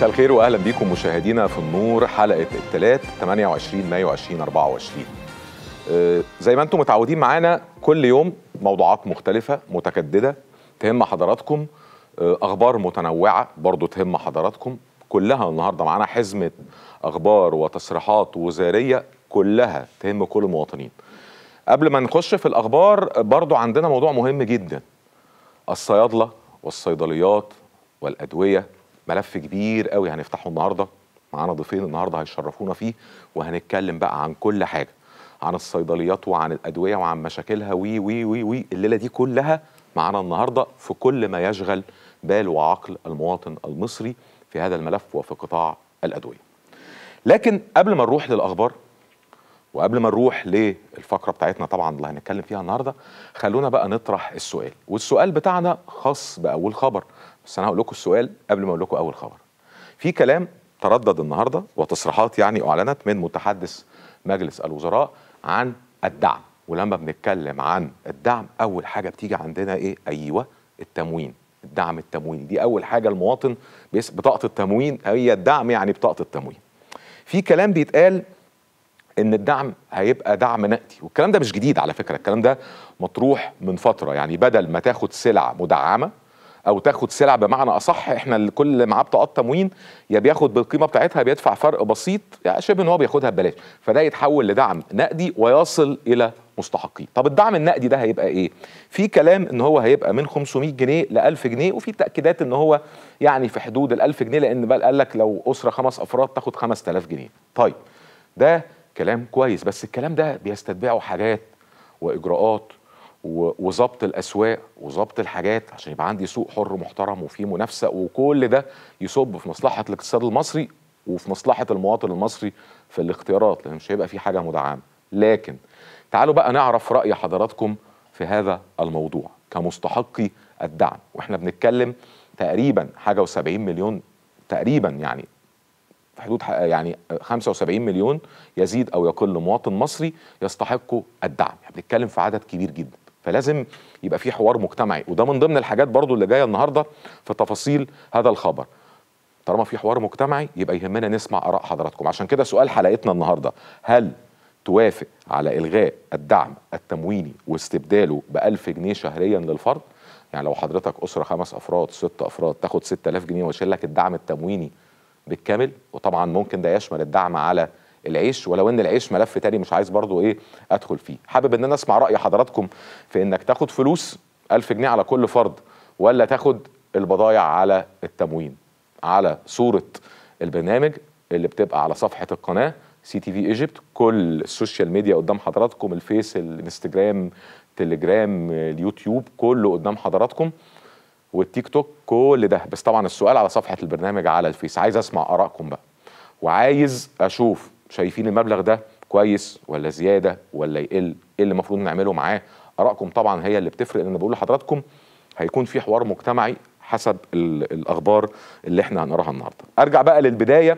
مساء الخير واهلا بيكم مشاهدينا في النور حلقه الثلاث 28 مايو 2024 آه، زي ما انتم متعودين معانا كل يوم موضوعات مختلفه متجدده تهم حضراتكم آه، اخبار متنوعه برضو تهم حضراتكم كلها النهارده معانا حزمه اخبار وتصريحات وزاريه كلها تهم كل المواطنين قبل ما نخش في الاخبار برضو عندنا موضوع مهم جدا الصيادله والصيدليات والادويه ملف كبير قوي هنفتحه النهارده معانا ضيفين النهارده هيشرفونا فيه وهنتكلم بقى عن كل حاجه عن الصيدليات وعن الادويه وعن مشاكلها وي وي وي وي الليله دي كلها معانا النهارده في كل ما يشغل بال وعقل المواطن المصري في هذا الملف وفي قطاع الادويه. لكن قبل ما نروح للاخبار وقبل ما نروح للفقره بتاعتنا طبعا اللي هنتكلم فيها النهارده خلونا بقى نطرح السؤال والسؤال بتاعنا خاص باول خبر بس انا هقول لكم السؤال قبل ما اقول لكم اول خبر في كلام تردد النهارده وتصريحات يعني اعلنت من متحدث مجلس الوزراء عن الدعم ولما بنتكلم عن الدعم اول حاجه بتيجي عندنا ايه ايوه التموين الدعم التمويني دي اول حاجه المواطن بيس- بطاقه التموين هي الدعم يعني بطاقه التموين في كلام بيتقال ان الدعم هيبقى دعم نقدي والكلام ده مش جديد على فكره الكلام ده مطروح من فتره يعني بدل ما تاخد سلع مدعمه او تاخد سلع بمعنى اصح احنا اللي كل اللي معاه بطاقات تموين يا بياخد بالقيمه بتاعتها بيدفع فرق بسيط يعني شبه ان هو بياخدها ببلاش فده يتحول لدعم نقدي ويصل الى مستحقيه طب الدعم النقدي ده هيبقى ايه في كلام ان هو هيبقى من 500 جنيه ل 1000 جنيه وفي تاكيدات ان هو يعني في حدود ال 1000 جنيه لان بقى قال لك لو اسره خمس افراد تاخد 5000 جنيه طيب ده كلام كويس بس الكلام ده بيستتبعه حاجات واجراءات و- وظبط الاسواق وظبط الحاجات عشان يبقى عندي سوق حر محترم وفيه منافسه وكل ده يصب في مصلحه الاقتصاد المصري وفي مصلحه المواطن المصري في الاختيارات لان مش هيبقى في حاجه مدعمه لكن تعالوا بقى نعرف راي حضراتكم في هذا الموضوع كمستحقي الدعم واحنا بنتكلم تقريبا حاجه و70 مليون تقريبا يعني في حدود ح- يعني 75 مليون يزيد او يقل مواطن مصري يستحقوا الدعم يعني بنتكلم في عدد كبير جدا فلازم يبقى في حوار مجتمعي وده من ضمن الحاجات برضو اللي جايه النهارده في تفاصيل هذا الخبر طالما في حوار مجتمعي يبقى يهمنا نسمع اراء حضراتكم عشان كده سؤال حلقتنا النهارده هل توافق على الغاء الدعم التمويني واستبداله ب 1000 جنيه شهريا للفرد يعني لو حضرتك اسره خمس افراد ست افراد تاخد 6000 جنيه ويشيل لك الدعم التمويني بالكامل وطبعا ممكن ده يشمل الدعم على العيش ولو ان العيش ملف تاني مش عايز برضو ايه ادخل فيه حابب ان انا اسمع راي حضراتكم في انك تاخد فلوس 1000 جنيه على كل فرد ولا تاخد البضايع على التموين على صوره البرنامج اللي بتبقى على صفحه القناه سي تي في ايجيبت كل السوشيال ميديا قدام حضراتكم الفيس الانستجرام تليجرام اليوتيوب كله قدام حضراتكم والتيك توك كل ده بس طبعا السؤال على صفحه البرنامج على الفيس عايز اسمع ارائكم بقى وعايز اشوف شايفين المبلغ ده كويس ولا زياده ولا يقل ايه اللي المفروض نعمله معاه ارائكم طبعا هي اللي بتفرق لان بقول لحضراتكم هيكون في حوار مجتمعي حسب ال- الاخبار اللي احنا هنقراها النهارده ارجع بقى للبدايه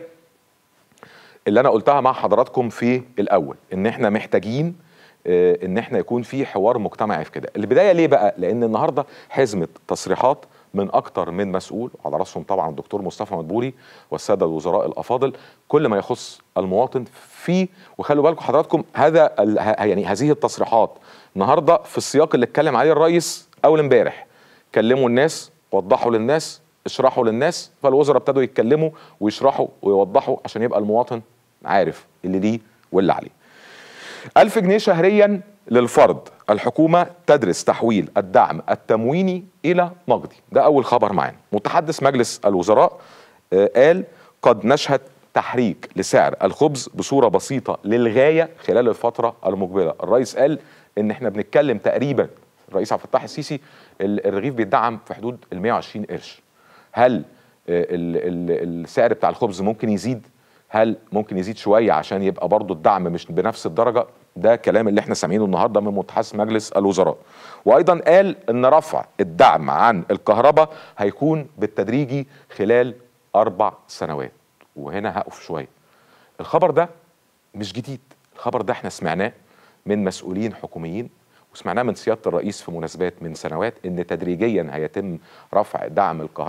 اللي انا قلتها مع حضراتكم في الاول ان احنا محتاجين آه، ان احنا يكون في حوار مجتمعي في كده البدايه ليه بقى لان النهارده حزمه تصريحات من اكتر من مسؤول على راسهم طبعا الدكتور مصطفى مدبولي والساده الوزراء الافاضل كل ما يخص المواطن في وخلوا بالكم حضراتكم هذا ال- ه- يعني هذه التصريحات النهارده في السياق اللي اتكلم عليه الرئيس اول امبارح كلموا الناس وضحوا للناس اشرحوا للناس فالوزراء ابتدوا يتكلموا ويشرحوا ويوضحوا عشان يبقى المواطن عارف اللي ليه واللي عليه ألف جنيه شهريا للفرد الحكومة تدرس تحويل الدعم التمويني إلى نقدي ده أول خبر معانا متحدث مجلس الوزراء آه، قال قد نشهد تحريك لسعر الخبز بصورة بسيطة للغاية خلال الفترة المقبلة الرئيس قال إن إحنا بنتكلم تقريبا الرئيس عبد الفتاح السيسي ال- الرغيف بيدعم في حدود ال 120 قرش هل آه، ال- ال- السعر بتاع الخبز ممكن يزيد هل ممكن يزيد شويه عشان يبقى برضو الدعم مش بنفس الدرجه ده كلام اللي احنا سامعينه النهارده من متحدث مجلس الوزراء وايضا قال ان رفع الدعم عن الكهرباء هيكون بالتدريجي خلال اربع سنوات وهنا هقف شويه الخبر ده مش جديد الخبر ده احنا سمعناه من مسؤولين حكوميين وسمعناه من سياده الرئيس في مناسبات من سنوات ان تدريجيا هيتم رفع دعم الكهرباء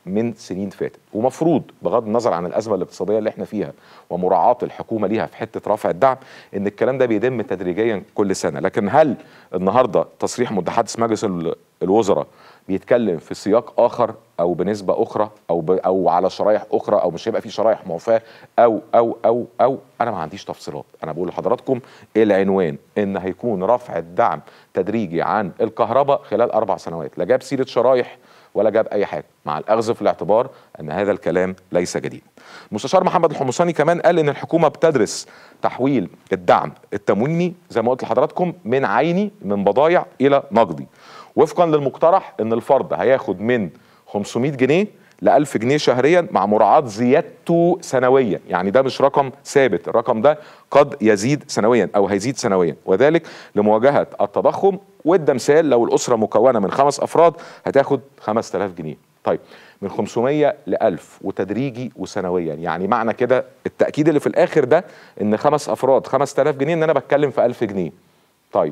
من سنين فاتت ومفروض بغض النظر عن الازمه الاقتصاديه اللي احنا فيها ومراعاه الحكومه ليها في حته رفع الدعم ان الكلام ده بيتم تدريجيا كل سنه لكن هل النهارده تصريح متحدث مجلس الوزراء بيتكلم في سياق اخر او بنسبه اخرى او ب او على شرايح اخرى او مش هيبقى في شرايح معفاه او او او او انا ما عنديش تفصيلات انا بقول لحضراتكم العنوان ان هيكون رفع الدعم تدريجي عن الكهرباء خلال اربع سنوات لا جاب سيره شرايح ولا جاب اي حاجه مع الاخذ في الاعتبار ان هذا الكلام ليس جديد المستشار محمد الحمصاني كمان قال ان الحكومه بتدرس تحويل الدعم التمويني زي ما قلت لحضراتكم من عيني من بضايع الى نقدي وفقا للمقترح ان الفرد هياخد من 500 جنيه ل 1000 جنيه شهريا مع مراعاة زيادته سنويا يعني ده مش رقم ثابت الرقم ده قد يزيد سنويا او هيزيد سنويا وذلك لمواجهة التضخم وادى مثال لو الاسرة مكونة من خمس افراد هتاخد 5000 جنيه طيب من 500 ل 1000 وتدريجي وسنويا يعني معنى كده التأكيد اللي في الاخر ده ان خمس افراد 5000 جنيه ان انا بتكلم في 1000 جنيه طيب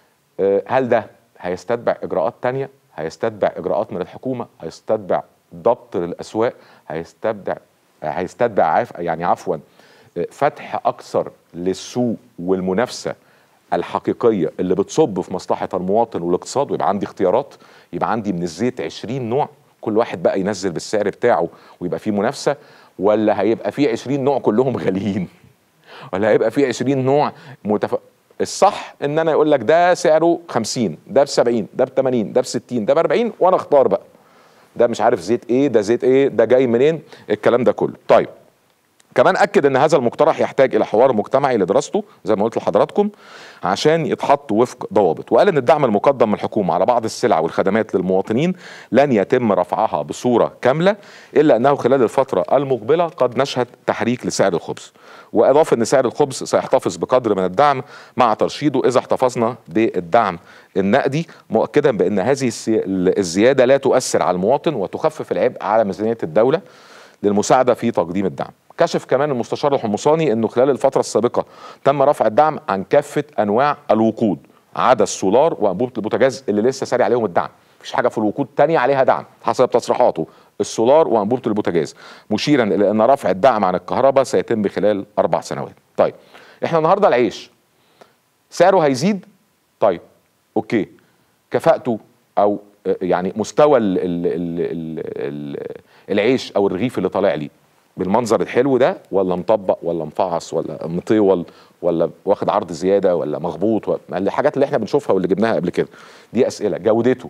هل ده هيستتبع اجراءات تانية هيستتبع اجراءات من الحكومه هيستتبع ضبط للاسواق هيستتبع هيستتبع عف يعني عفوا فتح اكثر للسوق والمنافسه الحقيقيه اللي بتصب في مصلحه المواطن والاقتصاد ويبقى عندي اختيارات يبقى عندي من الزيت 20 نوع كل واحد بقى ينزل بالسعر بتاعه ويبقى فيه منافسه ولا هيبقى فيه 20 نوع كلهم غاليين ولا هيبقى فيه 20 نوع متف... الصح ان انا يقول لك ده سعره 50 ده ب 70 ده ب 80 ده ب 60 ده ب 40 وانا اختار بقى ده مش عارف زيت ايه ده زيت ايه ده جاي منين الكلام ده كله طيب كمان اكد ان هذا المقترح يحتاج الى حوار مجتمعي لدراسته زي ما قلت لحضراتكم عشان يتحط وفق ضوابط وقال ان الدعم المقدم من الحكومه على بعض السلع والخدمات للمواطنين لن يتم رفعها بصوره كامله الا انه خلال الفتره المقبله قد نشهد تحريك لسعر الخبز واضاف ان سعر الخبز سيحتفظ بقدر من الدعم مع ترشيده اذا احتفظنا بالدعم النقدي مؤكدا بان هذه الزياده لا تؤثر على المواطن وتخفف العبء على ميزانيه الدوله للمساعده في تقديم الدعم كشف كمان المستشار الحمصاني انه خلال الفتره السابقه تم رفع الدعم عن كافه انواع الوقود عدا السولار وانبوبه البوتاجاز اللي لسه ساري عليهم الدعم مفيش حاجه في الوقود تانية عليها دعم حسب تصريحاته السولار وانبوبه البوتاجاز مشيرا الى ان رفع الدعم عن الكهرباء سيتم خلال اربع سنوات طيب احنا النهارده العيش سعره هيزيد طيب اوكي كفاءته او يعني مستوى ال ال ال ال العيش او الرغيف اللي طالع لي بالمنظر الحلو ده ولا مطبق ولا مفعص ولا مطول ولا واخد عرض زياده ولا مخبوط ولا الحاجات اللي احنا بنشوفها واللي جبناها قبل كده دي اسئله جودته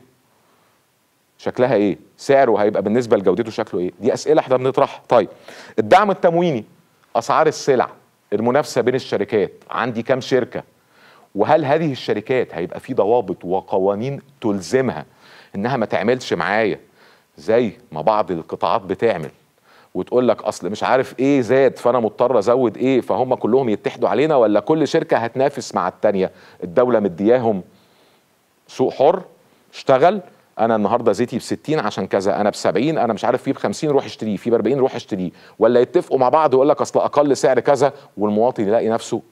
شكلها ايه سعره هيبقى بالنسبه لجودته شكله ايه دي اسئله احنا بنطرحها طيب الدعم التمويني اسعار السلع المنافسه بين الشركات عندي كام شركه وهل هذه الشركات هيبقى في ضوابط وقوانين تلزمها انها ما تعملش معايا زي ما بعض القطاعات بتعمل وتقول لك اصل مش عارف ايه زاد فانا مضطر ازود ايه فهم كلهم يتحدوا علينا ولا كل شركه هتنافس مع التانيه الدوله مدياهم سوق حر اشتغل انا النهارده زيتي ب 60 عشان كذا انا ب 70 انا مش عارف فيه ب 50 روح اشتريه فيه ب 40 روح اشتريه ولا يتفقوا مع بعض ويقول لك اصل اقل سعر كذا والمواطن يلاقي نفسه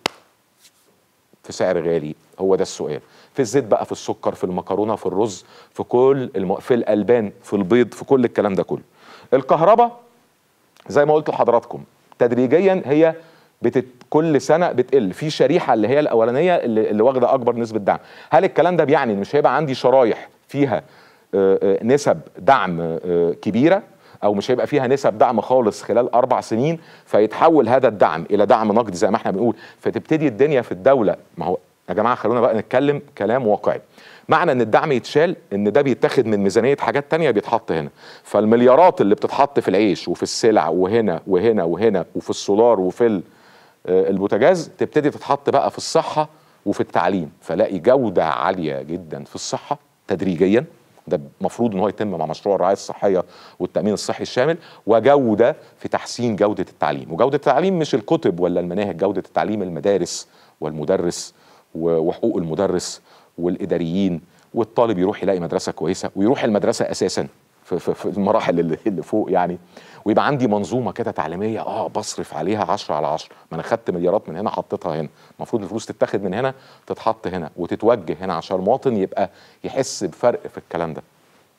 في سعر غالي هو ده السؤال في الزيت بقى في السكر في المكرونه في الرز في كل الم... في الالبان في البيض في كل الكلام ده كله الكهرباء زي ما قلت لحضراتكم تدريجيا هي بتت... كل سنه بتقل في شريحه اللي هي الاولانيه اللي, اللي واخده اكبر نسبه دعم هل الكلام ده بيعني ان مش هيبقى عندي شرايح فيها نسب دعم كبيره او مش هيبقى فيها نسب دعم خالص خلال اربع سنين فيتحول هذا الدعم الى دعم نقدي زي ما احنا بنقول فتبتدي الدنيا في الدوله ما هو يا جماعه خلونا بقى نتكلم كلام واقعي معنى ان الدعم يتشال ان ده بيتاخد من ميزانيه حاجات تانية بيتحط هنا فالمليارات اللي بتتحط في العيش وفي السلع وهنا وهنا وهنا وفي السولار وفي البوتاجاز تبتدي تتحط بقى في الصحه وفي التعليم فلاقي جوده عاليه جدا في الصحه تدريجيا ده المفروض ان هو يتم مع مشروع الرعايه الصحيه والتامين الصحي الشامل وجوده في تحسين جوده التعليم وجوده التعليم مش الكتب ولا المناهج جوده التعليم المدارس والمدرس وحقوق المدرس والاداريين والطالب يروح يلاقي مدرسه كويسه ويروح المدرسه اساسا في, في, في المراحل اللي, اللي فوق يعني ويبقى عندي منظومه كده تعليميه اه بصرف عليها 10 على 10 ما انا خدت مليارات من هنا حطيتها هنا المفروض الفلوس تتاخد من هنا تتحط هنا وتتوجه هنا عشان المواطن يبقى يحس بفرق في الكلام ده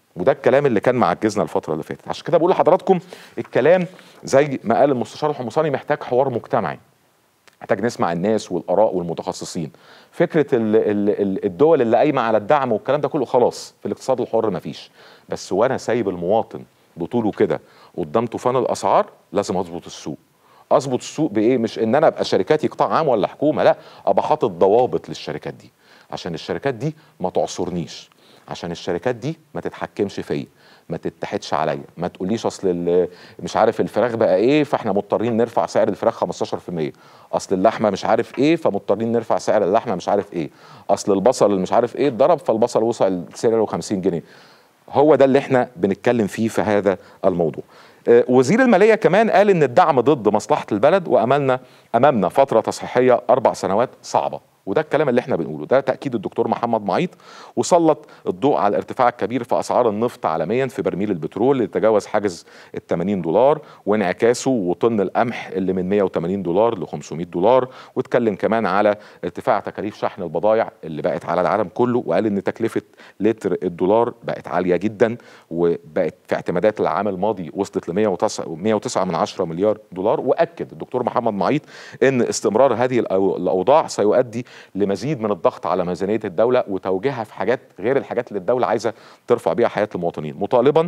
وده الكلام اللي كان معجزنا الفتره اللي فاتت عشان كده بقول لحضراتكم الكلام زي ما قال المستشار الحمصاني محتاج حوار مجتمعي محتاج نسمع الناس والاراء والمتخصصين فكره ال ال الدول اللي قايمه على الدعم والكلام ده كله خلاص في الاقتصاد الحر مفيش بس وانا سايب المواطن بطوله كده قدام طوفان الاسعار لازم اظبط السوق اظبط السوق بايه مش ان انا ابقى شركاتي قطاع عام ولا حكومه لا ابقى حاطط ضوابط للشركات دي عشان الشركات دي ما تعصرنيش عشان الشركات دي ما تتحكمش فيا ما تتحدش عليا ما تقوليش اصل مش عارف الفراخ بقى ايه فاحنا مضطرين نرفع سعر الفراخ 15% اصل اللحمه مش عارف ايه فمضطرين نرفع سعر اللحمه مش عارف ايه اصل البصل مش عارف ايه اتضرب فالبصل وصل سعره 50 جنيه هو ده اللي احنا بنتكلم فيه في هذا الموضوع آه، وزير الماليه كمان قال ان الدعم ضد مصلحه البلد واملنا امامنا فتره تصحيحيه اربع سنوات صعبه وده الكلام اللي احنا بنقوله ده تاكيد الدكتور محمد معيط وسلط الضوء على الارتفاع الكبير في اسعار النفط عالميا في برميل البترول اللي تجاوز حاجز ال 80 دولار وانعكاسه وطن القمح اللي من 180 دولار ل 500 دولار واتكلم كمان على ارتفاع تكاليف شحن البضائع اللي بقت على العالم كله وقال ان تكلفه لتر الدولار بقت عاليه جدا وبقت في اعتمادات العام الماضي وصلت ل 109 من 10 مليار دولار واكد الدكتور محمد معيط ان استمرار هذه الاوضاع سيؤدي لمزيد من الضغط على ميزانيه الدوله وتوجيهها في حاجات غير الحاجات اللي الدوله عايزه ترفع بيها حياه المواطنين مطالبا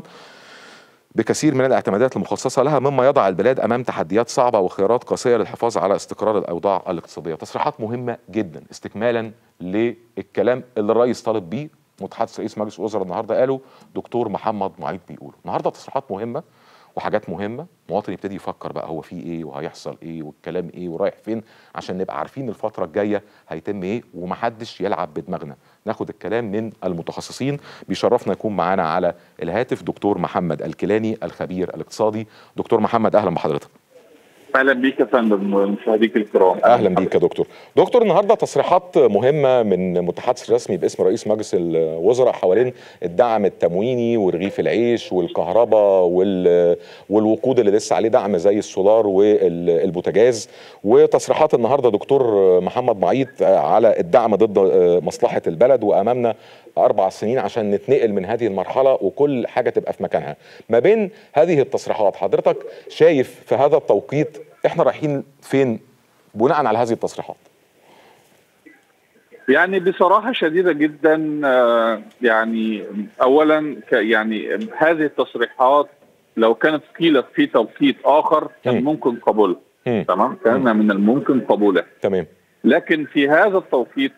بكثير من الاعتمادات المخصصة لها مما يضع البلاد أمام تحديات صعبة وخيارات قاسية للحفاظ على استقرار الأوضاع الاقتصادية تصريحات مهمة جدا استكمالا للكلام اللي الرئيس طالب بيه متحدث رئيس مجلس الوزراء النهارده قاله دكتور محمد معيط بيقوله النهارده تصريحات مهمه وحاجات مهمه مواطن يبتدي يفكر بقى هو في ايه وهيحصل ايه والكلام ايه ورايح فين عشان نبقى عارفين الفتره الجايه هيتم ايه ومحدش يلعب بدماغنا ناخد الكلام من المتخصصين بيشرفنا يكون معانا على الهاتف دكتور محمد الكيلاني الخبير الاقتصادي دكتور محمد اهلا بحضرتك اهلا بيك يا فندم مشاهديك الكرام اهلا بيك يا دكتور دكتور النهارده تصريحات مهمه من متحدث رسمي باسم رئيس مجلس الوزراء حوالين الدعم التمويني ورغيف العيش والكهرباء والوقود اللي لسه عليه دعم زي السولار والبوتاجاز وتصريحات النهارده دكتور محمد معيط على الدعم ضد مصلحه البلد وامامنا اربع سنين عشان نتنقل من هذه المرحله وكل حاجه تبقى في مكانها ما بين هذه التصريحات حضرتك شايف في هذا التوقيت احنا رايحين فين بناء على هذه التصريحات يعني بصراحه شديده جدا آه، يعني اولا يعني هذه التصريحات لو كانت قيلت في توقيت اخر كان ممكن قبولها تمام كان من الممكن قبولها تمام لكن في هذا التوقيت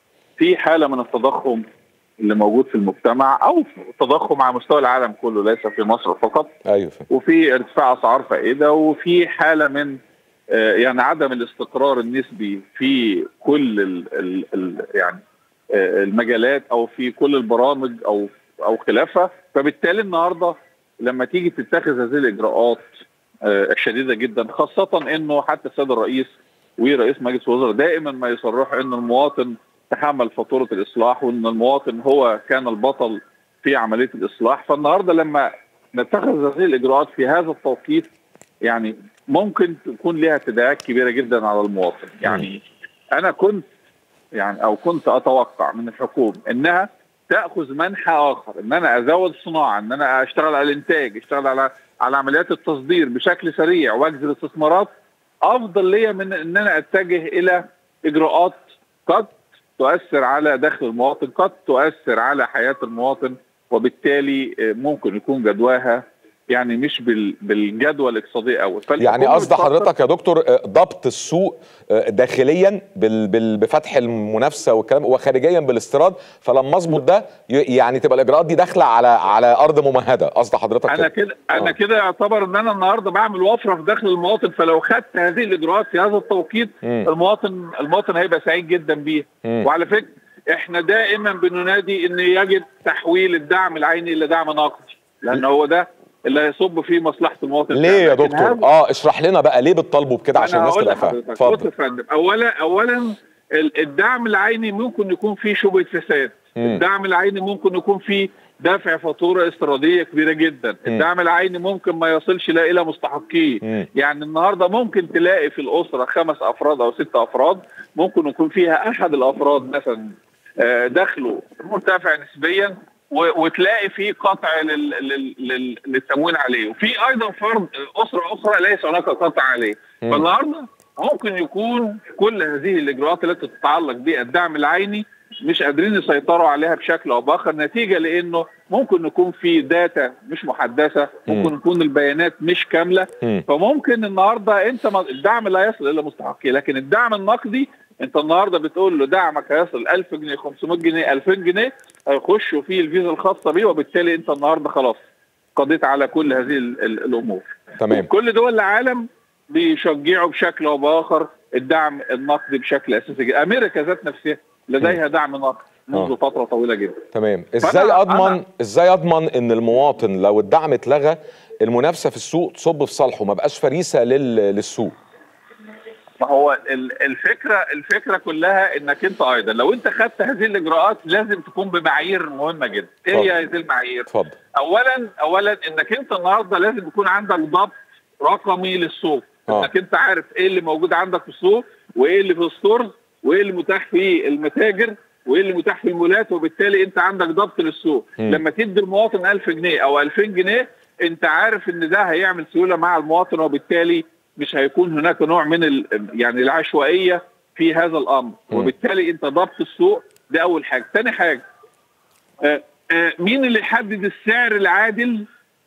في حاله من التضخم اللي موجود في المجتمع او تضخم على مستوى العالم كله ليس في مصر فقط ايوه وفي ارتفاع اسعار فائده وفي حاله من آه، يعني عدم الاستقرار النسبي في كل ال ال ال يعني آه، المجالات او في كل البرامج او او خلافها فبالتالي النهارده لما تيجي تتخذ هذه الاجراءات آه، الشديده جدا خاصه انه حتى السيد الرئيس ورئيس مجلس الوزراء دائما ما يصرحوا ان المواطن تحمل فاتوره الاصلاح وان المواطن هو كان البطل في عمليه الاصلاح فالنهارده لما نتخذ هذه الاجراءات في هذا التوقيت يعني ممكن تكون لها تداعيات كبيره جدا على المواطن يعني انا كنت يعني او كنت اتوقع من الحكومه انها تاخذ منحى اخر ان انا ازود الصناعه ان انا اشتغل على الانتاج اشتغل على على عمليات التصدير بشكل سريع واجذب الاستثمارات افضل ليا من ان انا اتجه الى اجراءات قد تؤثر على دخل المواطن قد تؤثر على حياه المواطن وبالتالي ممكن يكون جدواها يعني مش بالجدوى الاقتصاديه قوي يعني قصد حضرتك يا دكتور آه، ضبط السوق آه، داخليا بفتح المنافسه والكلام وخارجيا بالاستيراد فلما اظبط ده يعني تبقى الاجراءات دي داخله على على ارض ممهده قصد حضرتك انا كده انا آه. كده يعتبر ان انا النهارده بعمل وفره في دخل المواطن فلو خدت هذه الاجراءات في هذا التوقيت م. المواطن المواطن هيبقى سعيد جدا بيها وعلى فكره احنا دائما بننادي ان يجب تحويل الدعم العيني الى دعم نقدي لان هو ده اللي هيصب في مصلحه المواطن ليه يا دكتور؟ اه اشرح لنا بقى ليه بتطالبوا بكده عشان الناس تبقى فاهمه اتفضل يا فندم اولا اولا الدعم العيني ممكن يكون فيه شبهه فساد الدعم العيني ممكن يكون فيه دافع فاتوره استيراديه كبيره جدا م. الدعم العيني ممكن ما يصلش لا الى مستحقيه يعني النهارده ممكن تلاقي في الاسره خمس افراد او ست افراد ممكن يكون فيها احد الافراد مثلا آه، دخله مرتفع نسبيا و- وتلاقي في قطع لل- لل- لل- للتموين عليه وفي ايضا فرض اسره اخرى ليس هناك قطع عليه مم. فالنهارده ممكن يكون كل هذه الاجراءات التي تتعلق بالدعم العيني مش قادرين يسيطروا عليها بشكل او باخر نتيجه لانه ممكن يكون في داتا مش محدثه ممكن يكون البيانات مش كامله مم. فممكن النهارده انت ما- الدعم لا يصل الى مستحقيه لكن الدعم النقدي انت النهارده بتقول له دعمك هيصل 1000 جنيه 500 جنيه 2000 جنيه هيخشوا فيه الفيزا الخاصه بيه وبالتالي انت النهارده خلاص قضيت على كل هذه ال- ال- الامور تمام كل دول العالم بيشجعوا بشكل او باخر الدعم النقدي بشكل اساسي جدا. امريكا ذات نفسها لديها دعم نقدي منذ آه. فتره طويله جدا تمام ازاي فأنا- اضمن أنا- ازاي اضمن ان المواطن لو الدعم اتلغى المنافسه في السوق تصب في صالحه ما بقاش فريسه لل... للسوق ما هو ال- الفكره الفكره كلها انك انت ايضا لو انت خدت هذه الاجراءات لازم تكون بمعايير مهمه جدا ايه اتفضل. هي هذه المعايير اتفضل اولا اولا انك انت النهارده لازم يكون عندك ضبط رقمي للسوق آه. انك انت عارف ايه اللي موجود عندك في السوق وايه اللي في الستورز وايه اللي متاح في المتاجر وايه اللي متاح في المولات وبالتالي انت عندك ضبط للسوق مم. لما تدي المواطن 1000 جنيه او 2000 جنيه انت عارف ان ده هيعمل سيوله مع المواطن وبالتالي مش هيكون هناك نوع من ال يعني العشوائيه في هذا الامر مم. وبالتالي انت ضبط السوق ده اول حاجه ثاني حاجه آه، آه، مين اللي يحدد السعر العادل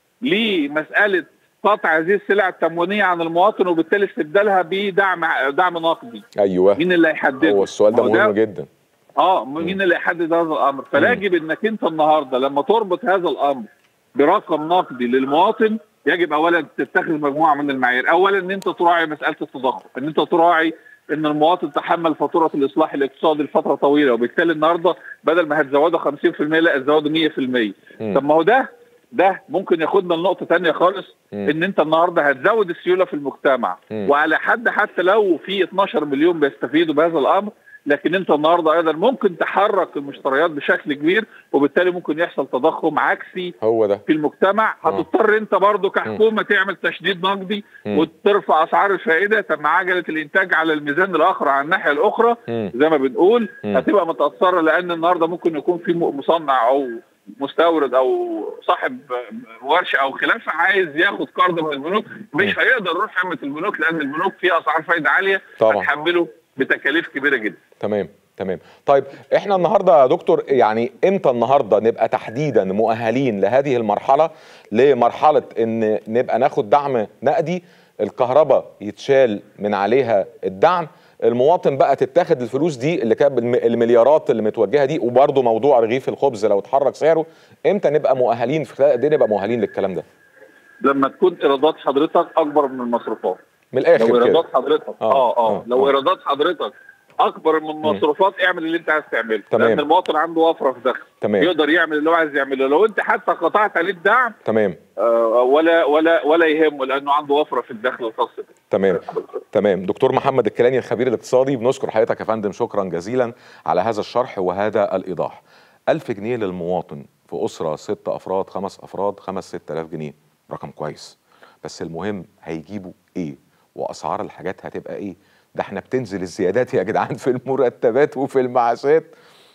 لمساله قطع هذه السلع التموينيه عن المواطن وبالتالي استبدالها بدعم دعم نقدي ايوه مين اللي هيحدده هو السؤال ده ما هو مهم جدا اه مين اللي يحدد هذا الامر فلا يجب انك انت النهارده لما تربط هذا الامر برقم نقدي للمواطن يجب اولا تتخذ مجموعه من المعايير اولا ان انت تراعي مساله التضخم ان انت تراعي ان المواطن تحمل فاتوره الاصلاح الاقتصادي لفتره طويله وبالتالي النهارده بدل ما هتزوده 50% لا هتزوده 100% مم. طب ما هو ده ده ممكن ياخدنا لنقطه ثانيه خالص مم. ان انت النهارده هتزود السيوله في المجتمع مم. وعلى حد حتى لو في 12 مليون بيستفيدوا بهذا الامر لكن انت النهارده ايضا ممكن تحرك المشتريات بشكل كبير وبالتالي ممكن يحصل تضخم عكسي هو ده في المجتمع آه. هتضطر انت برضه كحكومه تعمل تشديد نقدي مم. وترفع اسعار الفائده طب مع عجله الانتاج على الميزان الاخر على الناحيه الاخرى مم. زي ما بنقول مم. هتبقى متاثره لان النهارده ممكن يكون في م- مصنع او مستورد او صاحب ورشه او خلافه عايز ياخد قرض من البنوك مش هيقدر يروح خدمه البنوك لان البنوك فيها اسعار فايده عاليه طبعا. هتحمله بتكاليف كبيره جدا تمام تمام طيب احنا النهارده يا دكتور يعني امتى النهارده نبقى تحديدا مؤهلين لهذه المرحله لمرحله ان نبقى ناخد دعم نقدي الكهرباء يتشال من عليها الدعم المواطن بقى تتاخد الفلوس دي اللي كانت بالم- المليارات اللي متوجهه دي وبرضه موضوع رغيف الخبز لو اتحرك سعره امتى نبقى مؤهلين في خلال قد ايه نبقى مؤهلين للكلام ده لما تكون ايرادات حضرتك اكبر من المصروفات من لو الاخر كده ايرادات حضرتك آه، اه اه, آه، لو آه. ايرادات حضرتك اكبر من المصروفات اعمل اللي انت عايز تعمله تمام. لان المواطن عنده وفره في دخل تمام. يقدر يعمل اللي هو عايز يعمله لو انت حتى قطعت عليه الدعم تمام آه، ولا ولا ولا يهمه لانه عنده وفره في الدخل الخاص به تمام تمام دكتور محمد الكيلاني الخبير الاقتصادي بنشكر حضرتك يا فندم شكرا جزيلا على هذا الشرح وهذا الايضاح ألف جنيه للمواطن في أسرة ست أفراد خمس أفراد خمس ست آلاف جنيه رقم كويس بس المهم هيجيبوا إيه وأسعار الحاجات هتبقى إيه ده احنا بتنزل الزيادات يا جدعان في المرتبات وفي المعاشات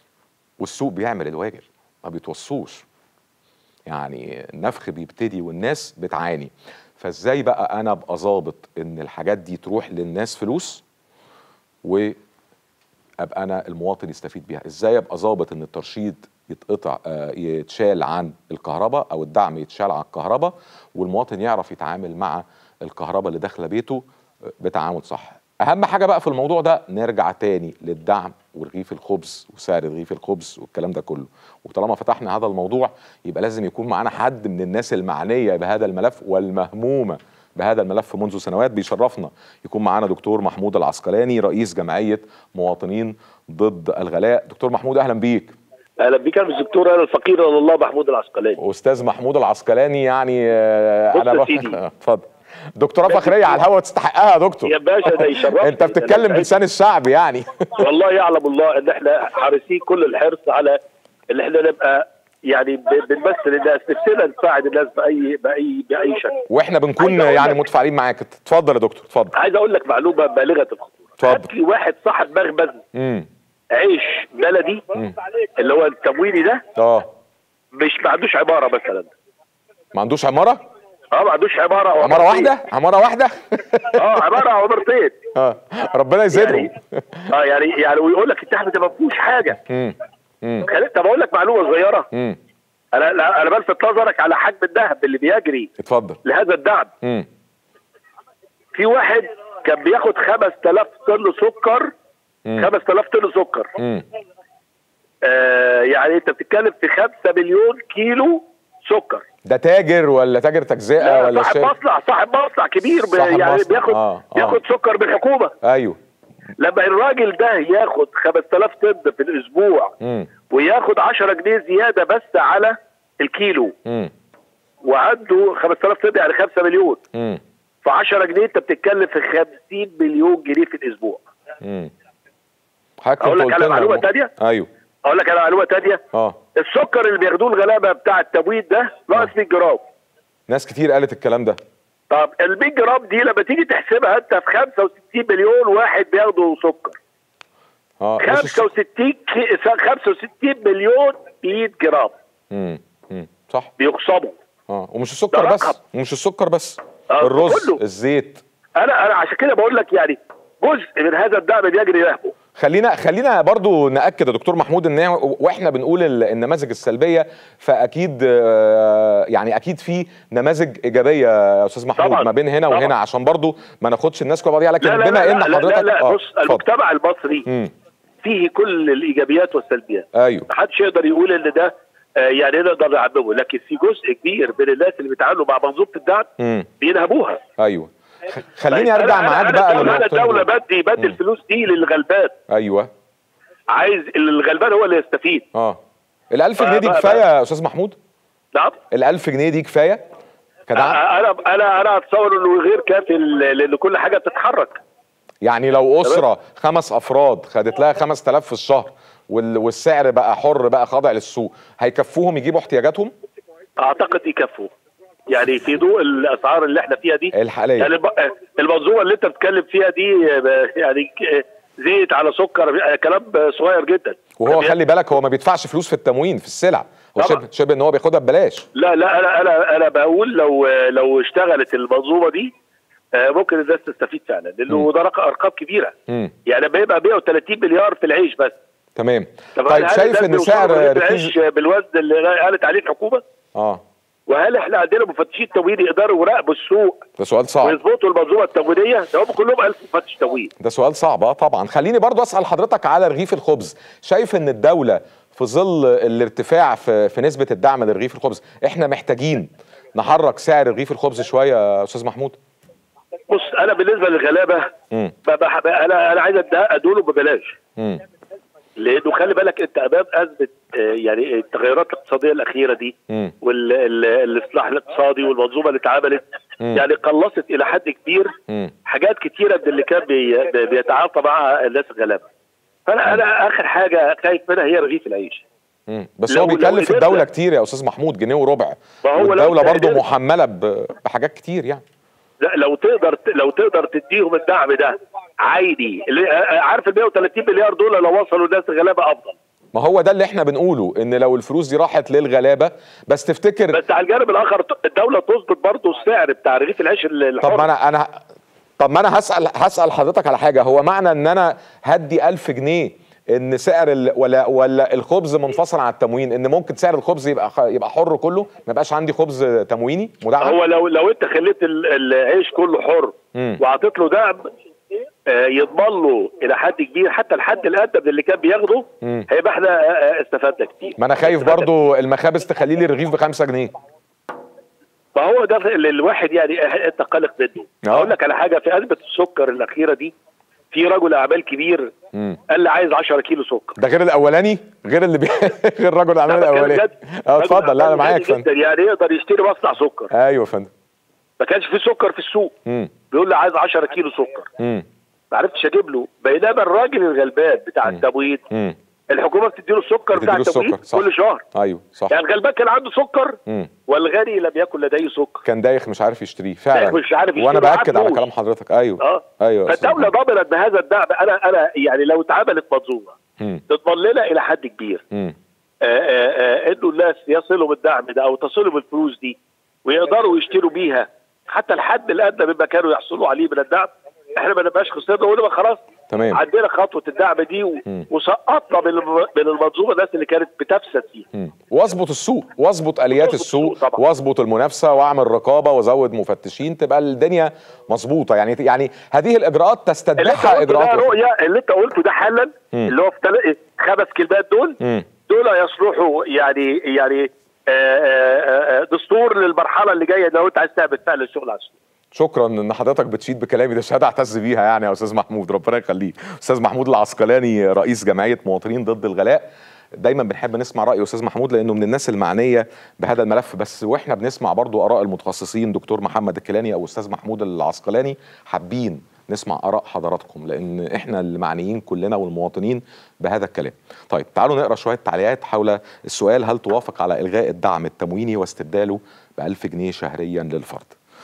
والسوق بيعمل الواجب ما بيتوصوش يعني النفخ بيبتدي والناس بتعاني فازاي بقى انا ابقى ظابط ان الحاجات دي تروح للناس فلوس وابقى انا المواطن يستفيد بيها ازاي ابقى ظابط ان الترشيد يتقطع آه، يتشال عن الكهرباء او الدعم يتشال عن الكهرباء والمواطن يعرف يتعامل مع الكهرباء اللي داخله بيته آه، بتعامل صح اهم حاجه بقى في الموضوع ده نرجع تاني للدعم ورغيف الخبز وسعر رغيف الخبز والكلام ده كله وطالما فتحنا هذا الموضوع يبقى لازم يكون معانا حد من الناس المعنيه بهذا الملف والمهمومه بهذا الملف منذ سنوات بيشرفنا يكون معانا دكتور محمود العسقلاني رئيس جمعيه مواطنين ضد الغلاء دكتور محمود اهلا بيك اهلا بيك انا الدكتور انا الفقير الى الله محمود العسقلاني استاذ محمود العسقلاني يعني آه، بص انا يا ب- سيدي. اتفضل دكتوراه فخريه على الهوا تستحقها يا دكتور يا باشا ده يشرفني انت بتتكلم ده أنا بلسان الشعب يعني والله يعلم الله ان احنا حريصين كل الحرص على ان احنا نبقى يعني ب- بنمثل الناس نفسنا نساعد الناس باي باي باي شكل واحنا بنكون عايز أقول يعني لك- متفاعلين معاك اتفضل يا دكتور اتفضل عايز اقول لك معلومه بالغه الخطوره اتفضل. هات لي واحد صاحب مخبز امم عيش بلدي اللي هو التمويني ده اه مش ما عندوش عماره مثلا ما عندوش عماره اه ما عندوش عماره أو عماره عمارتين. واحده عماره واحده اه عماره او عمارتين اه ربنا يزيدهم يعني اه يعني يعني ويقول لك التحت ده ما فيهوش حاجه امم امم خلي- طب اقول لك معلومه صغيره امم انا لا، انا بلفت نظرك على حجم الذهب اللي بيجري اتفضل لهذا الدعم امم في واحد كان بياخد 5000 طن سكر مم. 5000 طن سكر امم آه يعني انت بتتكلم في 5 مليون كيلو سكر ده تاجر ولا تاجر تجزئه لا ولا صاحب شركه مصنع صاحب مصنع كبير ب- صاحب يعني مصنع. بياخد آه، آه. بياخد سكر من الحكومه ايوه لما الراجل ده ياخد 5000 طن في الاسبوع امم وياخد 10 جنيه زياده بس على الكيلو امم وعنده 5000 طن يعني 5 مليون امم ف 10 جنيه انت بتتكلم في 50 مليون جنيه في الاسبوع امم حضرتك أقول كنت لك قلت على لنا معلومة المو- تانية؟ ايوه اقول لك على معلومه ثانيه اه السكر اللي بياخدوه الغلابه بتاع التموين ده ناقص 100 جرام ناس كتير قالت الكلام ده طب ال 100 جرام دي لما تيجي تحسبها انت في 65 مليون واحد بياخدوا سكر اه مش الس- 65 كي- 65 مليون 100 جرام امم امم صح بيخصموا اه ومش السكر ده بس رقم. ومش السكر بس آه، الرز كله. الزيت انا انا عشان كده بقول لك يعني جزء من هذا الدعم بيجري نهبه خلينا خلينا برضو ناكد يا دكتور محمود ان هي- واحنا بنقول ال- النماذج السلبيه فاكيد آه، يعني اكيد في نماذج ايجابيه يا استاذ محمود طبعاً. ما بين هنا طبعاً. وهنا عشان برضو ما ناخدش الناس كلها بعضيها لكن لا لا بما لا ان لا, لا, حضرتك لا, لا آه، بص اتفضل. المجتمع المصري امم فيه كل الايجابيات والسلبيات ايوه محدش يقدر يقول ان ده آه، يعني نقدر نعممه لكن في جزء كبير من الناس اللي بيتعاملوا مع منظومه الدعم امم بينهبوها ايوه خ- خليني طيب ارجع أنا- معاك أنا بقى الدولة- انا للنقطتين الدوله دول. بدي بدي مم. الفلوس دي للغلبان ايوه عايز الغلبان هو اللي يستفيد اه ال1000 جنيه دي بقى- كفايه يا استاذ محمود نعم ال1000 جنيه دي كفايه كدعم انا انا انا اتصور انه غير كافي ل- لان كل حاجه بتتحرك يعني لو اسره خمس افراد خدت لها 5000 في الشهر وال- والسعر بقى حر بقى خاضع للسوق هيكفوهم يجيبوا احتياجاتهم اعتقد يكفوا يعني في ضوء الاسعار اللي احنا فيها دي الحاليه يعني الب- المنظومه اللي انت بتتكلم فيها دي آه، يعني ك- زيت على سكر آه، كلام صغير جدا وهو يعني خلي بالك هو ما بيدفعش فلوس في التموين في السلع هو طبعا. شبه شبه ان هو بياخدها ببلاش لا لا انا انا انا بقول لو لو اشتغلت المنظومه دي آه، ممكن الناس تستفيد فعلا لانه ده رق- ارقام كبيره امم يعني لما يبقى 130 مليار في العيش بس تمام طب طيب هل شايف الناس ان بيوصلوا سعر لرغيف ركيز العيش بالوزن اللي قالت عليه الحكومه اه وهل احنا عندنا مفتشين تموين يقدروا يراقبوا السوق ده سؤال صعب ويظبطوا المنظومه التموينيه ده هم كلهم 1000 مفتش تموين ده سؤال صعب اه طبعا خليني برضو اسال حضرتك على رغيف الخبز شايف ان الدوله في ظل الارتفاع في في نسبه الدعم لرغيف الخبز احنا محتاجين نحرك سعر رغيف الخبز شويه يا استاذ محمود بص انا بالنسبه للغلابه امم ب- بح- انا انا عايز أدي- ادوله ببلاش امم لانه خلي بالك انت امام ازمه آه، يعني التغيرات الاقتصاديه الاخيره دي امم والاصلاح الاقتصادي والمنظومه اللي اتعملت مم. يعني قلصت الى حد كبير امم حاجات كتيره من اللي كان بي بي- بيتعاطى مع الناس الغلابه فانا انا اخر حاجه خايف منها هي رغيف العيش مم. بس لو- هو لو بيكلف قدرنا- الدوله كتير يا استاذ محمود جنيه وربع ما هو لو والدوله إحنا برضو قدرنا- محمله ب- بحاجات كتير يعني لا لو تقدر لو تقدر تديهم الدعم ده عادي اللي عارف ال 130 مليار دول لو وصلوا الناس الغلابه افضل ما هو ده اللي احنا بنقوله ان لو الفلوس دي راحت للغلابه بس تفتكر بس على الجانب الاخر الدوله تظبط برضه السعر بتاع رغيف العيش الحر طب ما انا انا طب ما انا هسال هسال حضرتك على حاجه هو معنى ان انا هدي 1000 جنيه ان سعر ال... ولا ولا الخبز منفصل عن التموين ان ممكن سعر الخبز يبقى خ... يبقى حر كله ما يبقاش عندي خبز تمويني مدعم هو لو لو انت خليت ال- العيش كله حر مم. وعطيت له دعم آه، يضمن له الى حد كبير حتى الحد الادنى من اللي كان بياخده مم. هيبقى احنا آه، آه، استفدنا كتير ما انا خايف برضو المخابز تخلي لي الرغيف ب 5 جنيه فهو ده اللي الواحد يعني آه، انت قلق منه آه. اقول لك على حاجه في ازمه السكر الاخيره دي في رجل اعمال كبير مم. قال لي عايز 10 كيلو سكر ده غير الاولاني غير اللي بي... غير رجل الاعمال لا، بتكلم الاولاني جد. اه رجل اتفضل لا انا أعمال معاك غني فندم جدا يعني يقدر يشتري مصنع سكر ايوه يا فندم ما كانش في سكر في السوق مم. بيقول لي عايز 10 كيلو سكر مم. ما عرفتش اجيب له بينما الراجل الغلبان بتاع التموين مم. الحكومه بتديله السكر بتاع بتديله التموين السكر صح كل شهر ايوه صح يعني الغلبان كان عنده سكر مم. والغني لم يكن لديه سكر كان دايخ مش عارف يشتريه فعلا مش عارف يشتريه وانا ومعاه باكد على فلوس. كلام حضرتك ايوه اه ايوه يا أستاذ فالدوله محمد. ضمنت بهذا الدعم انا انا يعني لو اتعملت منظومه مم. تضمن لنا الى حد كبير مم. آه، آه، آه، انه الناس يصلهم الدعم ده او تصلهم الفلوس دي ويقدروا يشتروا بيها حتى الحد الادنى مما كانوا يحصلوا عليه من الدعم احنا ما نبقاش خسرنا ونبقى خلاص تمام عندنا خطوه الدعم دي و- مم. وسقطنا من الم- من المنظومه الناس اللي كانت بتفسد فيها مم. واظبط السوق واظبط اليات واظبط السوق السوق طبعا. واظبط المنافسه واعمل رقابه وازود مفتشين تبقى الدنيا مظبوطه يعني يعني هذه الاجراءات اللي انت تستدعيها قلته ده اجراءات رؤيه اللي انت قلته ده حالا مم. اللي هو في تل- خمس كلمات دول مم. دول يصلحوا يعني يعني آه، آه، آه، دستور للمرحله اللي جايه لو انت عايز تعمل فعلا الشغل على السوق شكرا ان حضرتك بتشيد بكلامي ده شهاده اعتز بيها يعني يا استاذ محمود ربنا يخليك استاذ محمود العسقلاني رئيس جمعيه مواطنين ضد الغلاء دايما بنحب نسمع راي استاذ محمود لانه من الناس المعنيه بهذا الملف بس واحنا بنسمع برضو اراء المتخصصين دكتور محمد الكيلاني او استاذ محمود العسقلاني حابين نسمع اراء حضراتكم لان احنا اللي معنيين كلنا والمواطنين بهذا الكلام طيب تعالوا نقرا شويه تعليقات حول السؤال هل توافق على الغاء الدعم التمويني واستبداله ب 1000 جنيه شهريا للفرد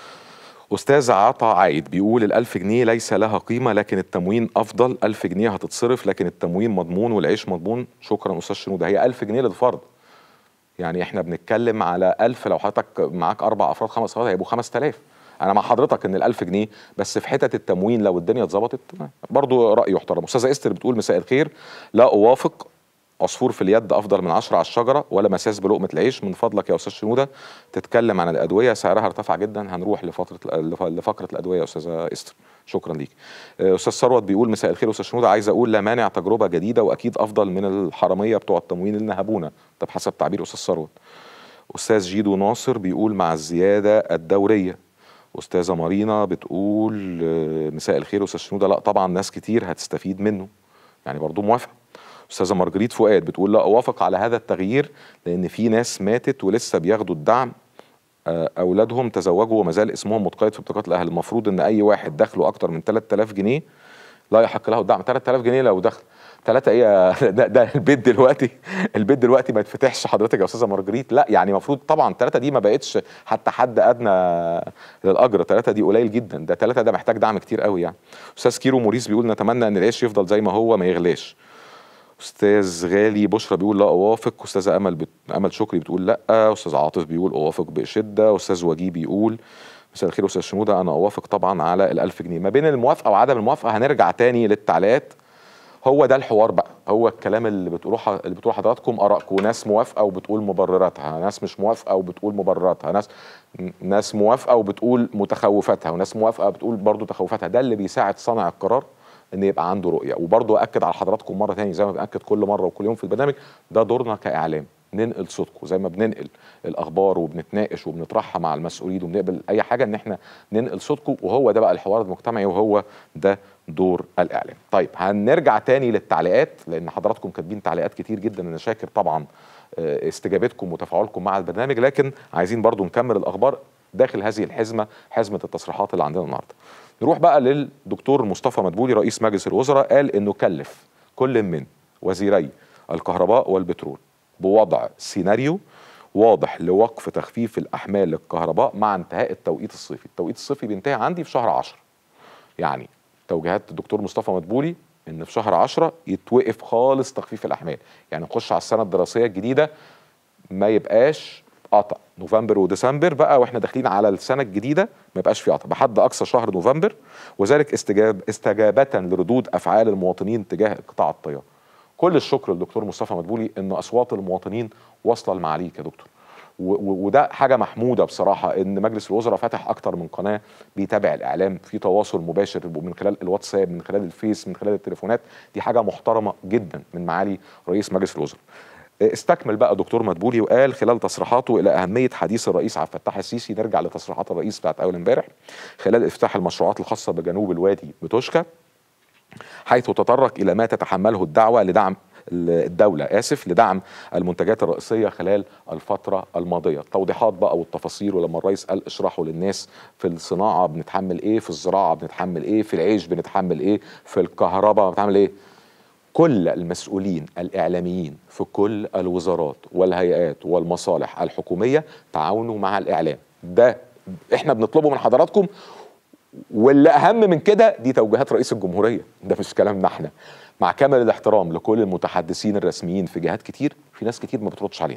أستاذ عطا عايد بيقول الألف جنيه ليس لها قيمة لكن التموين أفضل ألف جنيه هتتصرف لكن التموين مضمون والعيش مضمون شكرا أستاذ شنودة هي ألف جنيه للفرد يعني احنا بنتكلم على ألف لو حضرتك معاك أربع أفراد خمس أفراد هيبقوا خمس تلاف أنا مع حضرتك إن الألف جنيه بس في حتة التموين لو الدنيا اتظبطت برضو رأي يحترم أستاذة إستر بتقول مساء الخير لا أوافق عصفور في اليد افضل من عشرة على الشجره ولا مساس بلقمه العيش من فضلك يا استاذ شنوده تتكلم عن الادويه سعرها ارتفع جدا هنروح لفتره لفقره الادويه يا استاذه استر شكرا ليك آه، استاذ ثروت بيقول مساء الخير استاذ شنوده عايز اقول لا مانع تجربه جديده واكيد افضل من الحراميه بتوع التموين اللي نهبونا ده بحسب تعبير استاذ ثروت استاذ جيدو ناصر بيقول مع الزياده الدوريه استاذه مارينا بتقول آه، مساء الخير استاذ شنوده لا طبعا ناس كتير هتستفيد منه يعني برضو موافقه استاذه مارجريت فؤاد بتقول لا اوافق على هذا التغيير لان في ناس ماتت ولسه بياخدوا الدعم آه، اولادهم تزوجوا وما زال اسمهم متقيد في بطاقات الاهل المفروض ان اي واحد دخله اكتر من 3000 جنيه لا يحق له الدعم 3000 جنيه لو دخل ثلاثة ايه يا- ده, ده البيت دلوقتي البيت دلوقتي ما يتفتحش حضرتك يا استاذه مارجريت لا يعني المفروض طبعا ثلاثة دي ما بقتش حتى حد ادنى للاجر ثلاثة دي قليل جدا ده ثلاثة ده محتاج دعم كتير قوي يعني استاذ كيرو موريس بيقول نتمنى ان العيش يفضل زي ما هو ما يغلاش استاذ غالي بشرى بيقول لا اوافق استاذه امل بت... امل شكري بتقول لا استاذ عاطف بيقول اوافق بشده استاذ وجيه بيقول مساء الخير استاذ شنوده انا اوافق طبعا على ال1000 جنيه ما بين الموافقه وعدم الموافقه هنرجع تاني للتعليقات هو ده الحوار بقى هو الكلام اللي بتقولوه ح- اللي بتقول حضراتكم ارائكم ناس موافقه وبتقول مبرراتها ناس مش موافقه وبتقول مبرراتها ناس ناس موافقه وبتقول متخوفاتها وناس موافقه بتقول برضو تخوفاتها ده اللي بيساعد صانع القرار ان يبقى عنده رؤيه وبرضو اكد على حضراتكم مره تاني زي ما باكد كل مره وكل يوم في البرنامج ده دورنا كاعلام ننقل صوتكم زي ما بننقل الاخبار وبنتناقش وبنطرحها مع المسؤولين وبنقبل اي حاجه ان احنا ننقل صوتكم وهو ده بقى الحوار المجتمعي وهو ده دور الاعلام طيب هنرجع تاني للتعليقات لان حضراتكم كاتبين تعليقات كتير جدا انا شاكر طبعا آه، استجابتكم وتفاعلكم مع البرنامج لكن عايزين برضو نكمل الاخبار داخل هذه الحزمه حزمه التصريحات اللي عندنا النهارده نروح بقى للدكتور مصطفى مدبولي رئيس مجلس الوزراء قال انه كلف كل من وزيري الكهرباء والبترول بوضع سيناريو واضح لوقف تخفيف الاحمال للكهرباء مع انتهاء التوقيت الصيفي التوقيت الصيفي بينتهي عندي في شهر 10 يعني توجيهات الدكتور مصطفى مدبولي ان في شهر 10 يتوقف خالص تخفيف الاحمال يعني نخش على السنه الدراسيه الجديده ما يبقاش قطع نوفمبر وديسمبر بقى واحنا داخلين على السنه الجديده ما يبقاش في قطع بحد اقصى شهر نوفمبر وذلك استجاب استجابه لردود افعال المواطنين تجاه قطاع الطيران كل الشكر للدكتور مصطفى مدبولي ان اصوات المواطنين واصله لمعاليك يا دكتور و- و- وده حاجه محموده بصراحه ان مجلس الوزراء فتح اكتر من قناه بيتابع الاعلام في تواصل مباشر من خلال الواتساب من خلال الفيس من خلال التليفونات دي حاجه محترمه جدا من معالي رئيس مجلس الوزراء استكمل بقى دكتور مدبولي وقال خلال تصريحاته الى اهميه حديث الرئيس عبد الفتاح السيسي نرجع لتصريحات الرئيس بتاعت اول امبارح خلال افتتاح المشروعات الخاصه بجنوب الوادي بتوشكا حيث تطرق الى ما تتحمله الدعوه لدعم الدولة آسف لدعم المنتجات الرئيسية خلال الفترة الماضية التوضيحات بقى والتفاصيل ولما الرئيس قال اشرحوا للناس في الصناعة بنتحمل ايه في الزراعة بنتحمل ايه في العيش بنتحمل ايه في الكهرباء بنتحمل ايه كل المسؤولين الإعلاميين في كل الوزارات والهيئات والمصالح الحكومية تعاونوا مع الإعلام ده احنا بنطلبه من حضراتكم واللي اهم من كده دي توجيهات رئيس الجمهوريه ده مش كلامنا احنا مع كامل الاحترام لكل المتحدثين الرسميين في جهات كتير في ناس كتير ما بتردش علينا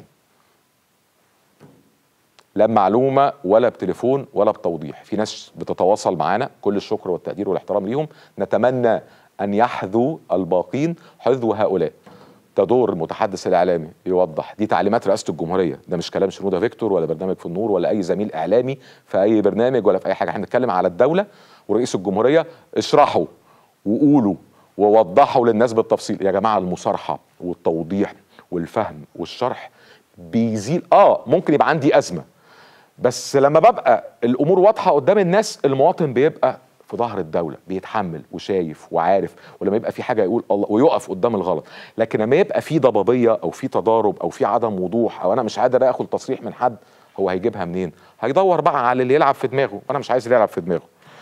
لا بمعلومه ولا بتليفون ولا بتوضيح في ناس بتتواصل معانا كل الشكر والتقدير والاحترام ليهم نتمنى ان يحذو الباقين حذو هؤلاء تدور المتحدث الاعلامي يوضح دي تعليمات رئاسه الجمهوريه ده مش كلام شنوده فيكتور ولا برنامج في النور ولا اي زميل اعلامي في اي برنامج ولا في اي حاجه احنا بنتكلم على الدوله ورئيس الجمهوريه اشرحوا وقولوا ووضحوا للناس بالتفصيل يا جماعه المصارحه والتوضيح والفهم والشرح بيزيل اه ممكن يبقى عندي ازمه بس لما ببقى الامور واضحه قدام الناس المواطن بيبقى في ظهر الدوله بيتحمل وشايف وعارف ولما يبقى في حاجه يقول الله ويقف قدام الغلط لكن لما يبقى في ضبابيه او في تضارب او في عدم وضوح او انا مش قادر اخد تصريح من حد هو هيجيبها منين هيدور بقى على اللي يلعب في دماغه انا مش عايز اللي يلعب في دماغه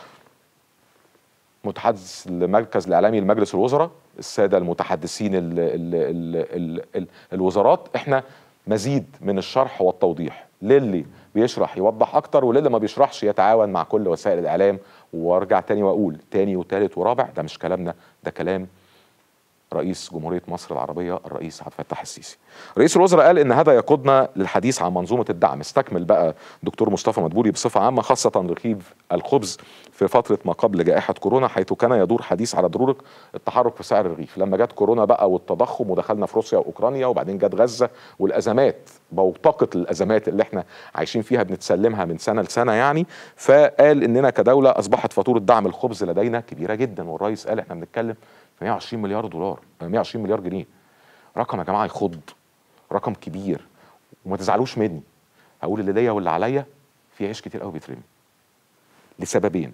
متحدث المركز الاعلامي لمجلس الوزراء الساده المتحدثين ال ال ال ال ال الوزارات احنا مزيد من الشرح والتوضيح للي بيشرح يوضح اكتر وللي ما بيشرحش يتعاون مع كل وسائل الاعلام وارجع تاني واقول تاني وتالت ورابع ده مش كلامنا ده كلام رئيس جمهورية مصر العربية الرئيس عبد الفتاح السيسي. رئيس الوزراء قال ان هذا يقودنا للحديث عن منظومة الدعم، استكمل بقى دكتور مصطفى مدبولي بصفة عامة خاصة رغيف الخبز في فترة ما قبل جائحة كورونا حيث كان يدور حديث على ضرورة التحرك في سعر الرغيف، لما جت كورونا بقى والتضخم ودخلنا في روسيا واوكرانيا وبعدين جت غزة والازمات بوتقة الازمات اللي احنا عايشين فيها بنتسلمها من سنة لسنة يعني، فقال اننا كدولة اصبحت فاتورة دعم الخبز لدينا كبيرة جدا والرئيس قال احنا بنتكلم في 120 مليار دولار 120 مليار جنيه رقم يا جماعه يخض رقم كبير وما تزعلوش مني هقول اللي ليا واللي عليا في عيش كتير قوي بيترمي لسببين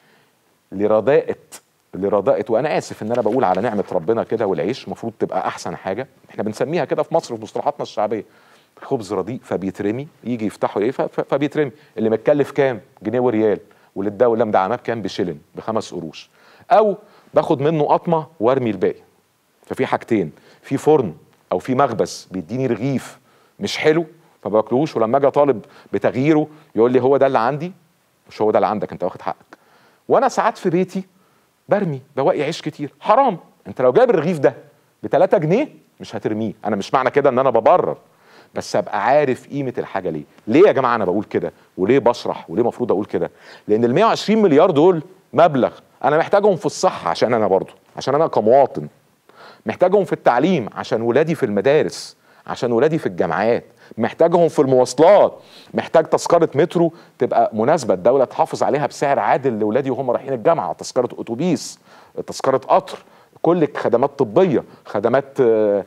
لرضاءة لرضاءة وانا اسف ان انا بقول على نعمه ربنا كده والعيش المفروض تبقى احسن حاجه احنا بنسميها كده في مصر في مصطلحاتنا الشعبيه خبز رديء فبيترمي يجي يفتحوا ايه فبيترمي اللي متكلف كام جنيه وريال واللي الدوله مدعماه بكام بشلن بخمس قروش او باخد منه قطمه وارمي الباقي ففي حاجتين في فرن او في مخبز بيديني رغيف مش حلو ما باكلوش ولما اجي اطالب بتغييره يقول لي هو ده اللي عندي مش هو ده اللي عندك انت واخد حقك وانا ساعات في بيتي برمي بواقي عيش كتير حرام انت لو جايب الرغيف ده ب 3 جنيه مش هترميه انا مش معنى كده ان انا ببرر بس ابقى عارف قيمه الحاجه ليه ليه يا جماعه انا بقول كده وليه بشرح وليه المفروض اقول كده لان ال 120 مليار دول مبلغ انا محتاجهم في الصحه عشان انا برضو عشان انا كمواطن محتاجهم في التعليم عشان ولادي في المدارس عشان ولادي في الجامعات محتاجهم في المواصلات محتاج تذكره مترو تبقى مناسبه الدوله تحافظ عليها بسعر عادل لاولادي وهم رايحين الجامعه تذكره اتوبيس تذكره قطر كل خدمات طبيه خدمات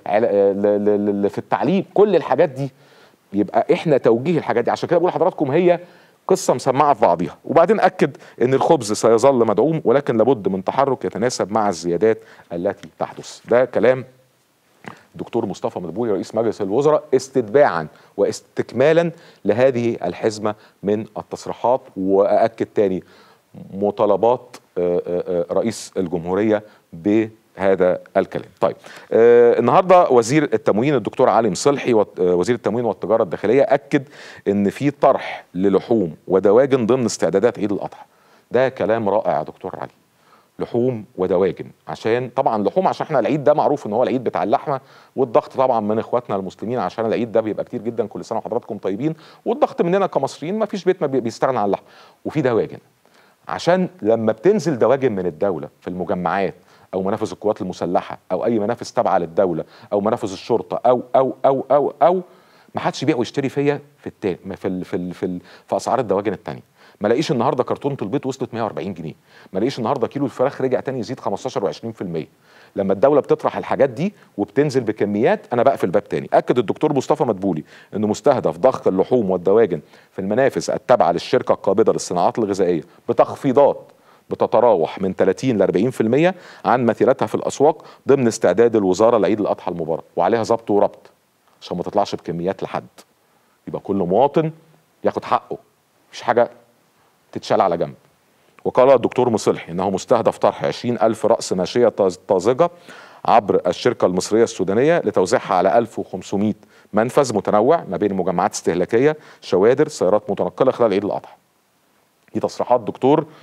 في التعليم كل الحاجات دي يبقى احنا توجيه الحاجات دي عشان كده بقول لحضراتكم هي قصه مسمعه في بعضها وبعدين اكد ان الخبز سيظل مدعوم ولكن لابد من تحرك يتناسب مع الزيادات التي تحدث ده كلام دكتور مصطفى مدبولي رئيس مجلس الوزراء استتباعا واستكمالا لهذه الحزمه من التصريحات واكد تاني مطالبات رئيس الجمهوريه ب هذا الكلام طيب آه النهارده وزير التموين الدكتور علي مصلحي وزير التموين والتجاره الداخليه اكد ان في طرح للحوم ودواجن ضمن استعدادات عيد الاضحى ده كلام رائع يا دكتور علي لحوم ودواجن عشان طبعا لحوم عشان احنا العيد ده معروف ان هو العيد بتاع اللحمه والضغط طبعا من اخواتنا المسلمين عشان العيد ده بيبقى كتير جدا كل سنه وحضراتكم طيبين والضغط مننا كمصريين ما فيش بيت ما بيستغنى عن اللحمه وفي دواجن عشان لما بتنزل دواجن من الدوله في المجمعات او منافذ القوات المسلحه او اي منافذ تابعه للدوله او منافذ الشرطه او او او او او ما حدش يبيع ويشتري فيا في التاني في ال في ال في, ال في اسعار الدواجن التانيه ما لاقيش النهارده كرتونه البيض وصلت 140 جنيه ما لاقيش النهارده كيلو الفراخ رجع تاني يزيد 15 و20% لما الدوله بتطرح الحاجات دي وبتنزل بكميات انا بقفل باب تاني اكد الدكتور مصطفى مدبولي انه مستهدف ضخ اللحوم والدواجن في المنافذ التابعه للشركه القابضه للصناعات الغذائيه بتخفيضات بتتراوح من 30 ل 40% عن مثيلتها في الاسواق ضمن استعداد الوزاره لعيد الاضحى المبارك وعليها ضبط وربط عشان ما تطلعش بكميات لحد يبقى كل مواطن ياخد حقه مفيش حاجه تتشال على جنب وقال الدكتور مصلحي انه مستهدف طرح 20 ألف رأس ماشية طازجة عبر الشركة المصرية السودانية لتوزيعها على 1500 منفذ متنوع ما بين مجمعات استهلاكية شوادر سيارات متنقلة خلال عيد الأضحى دي تصريحات دكتور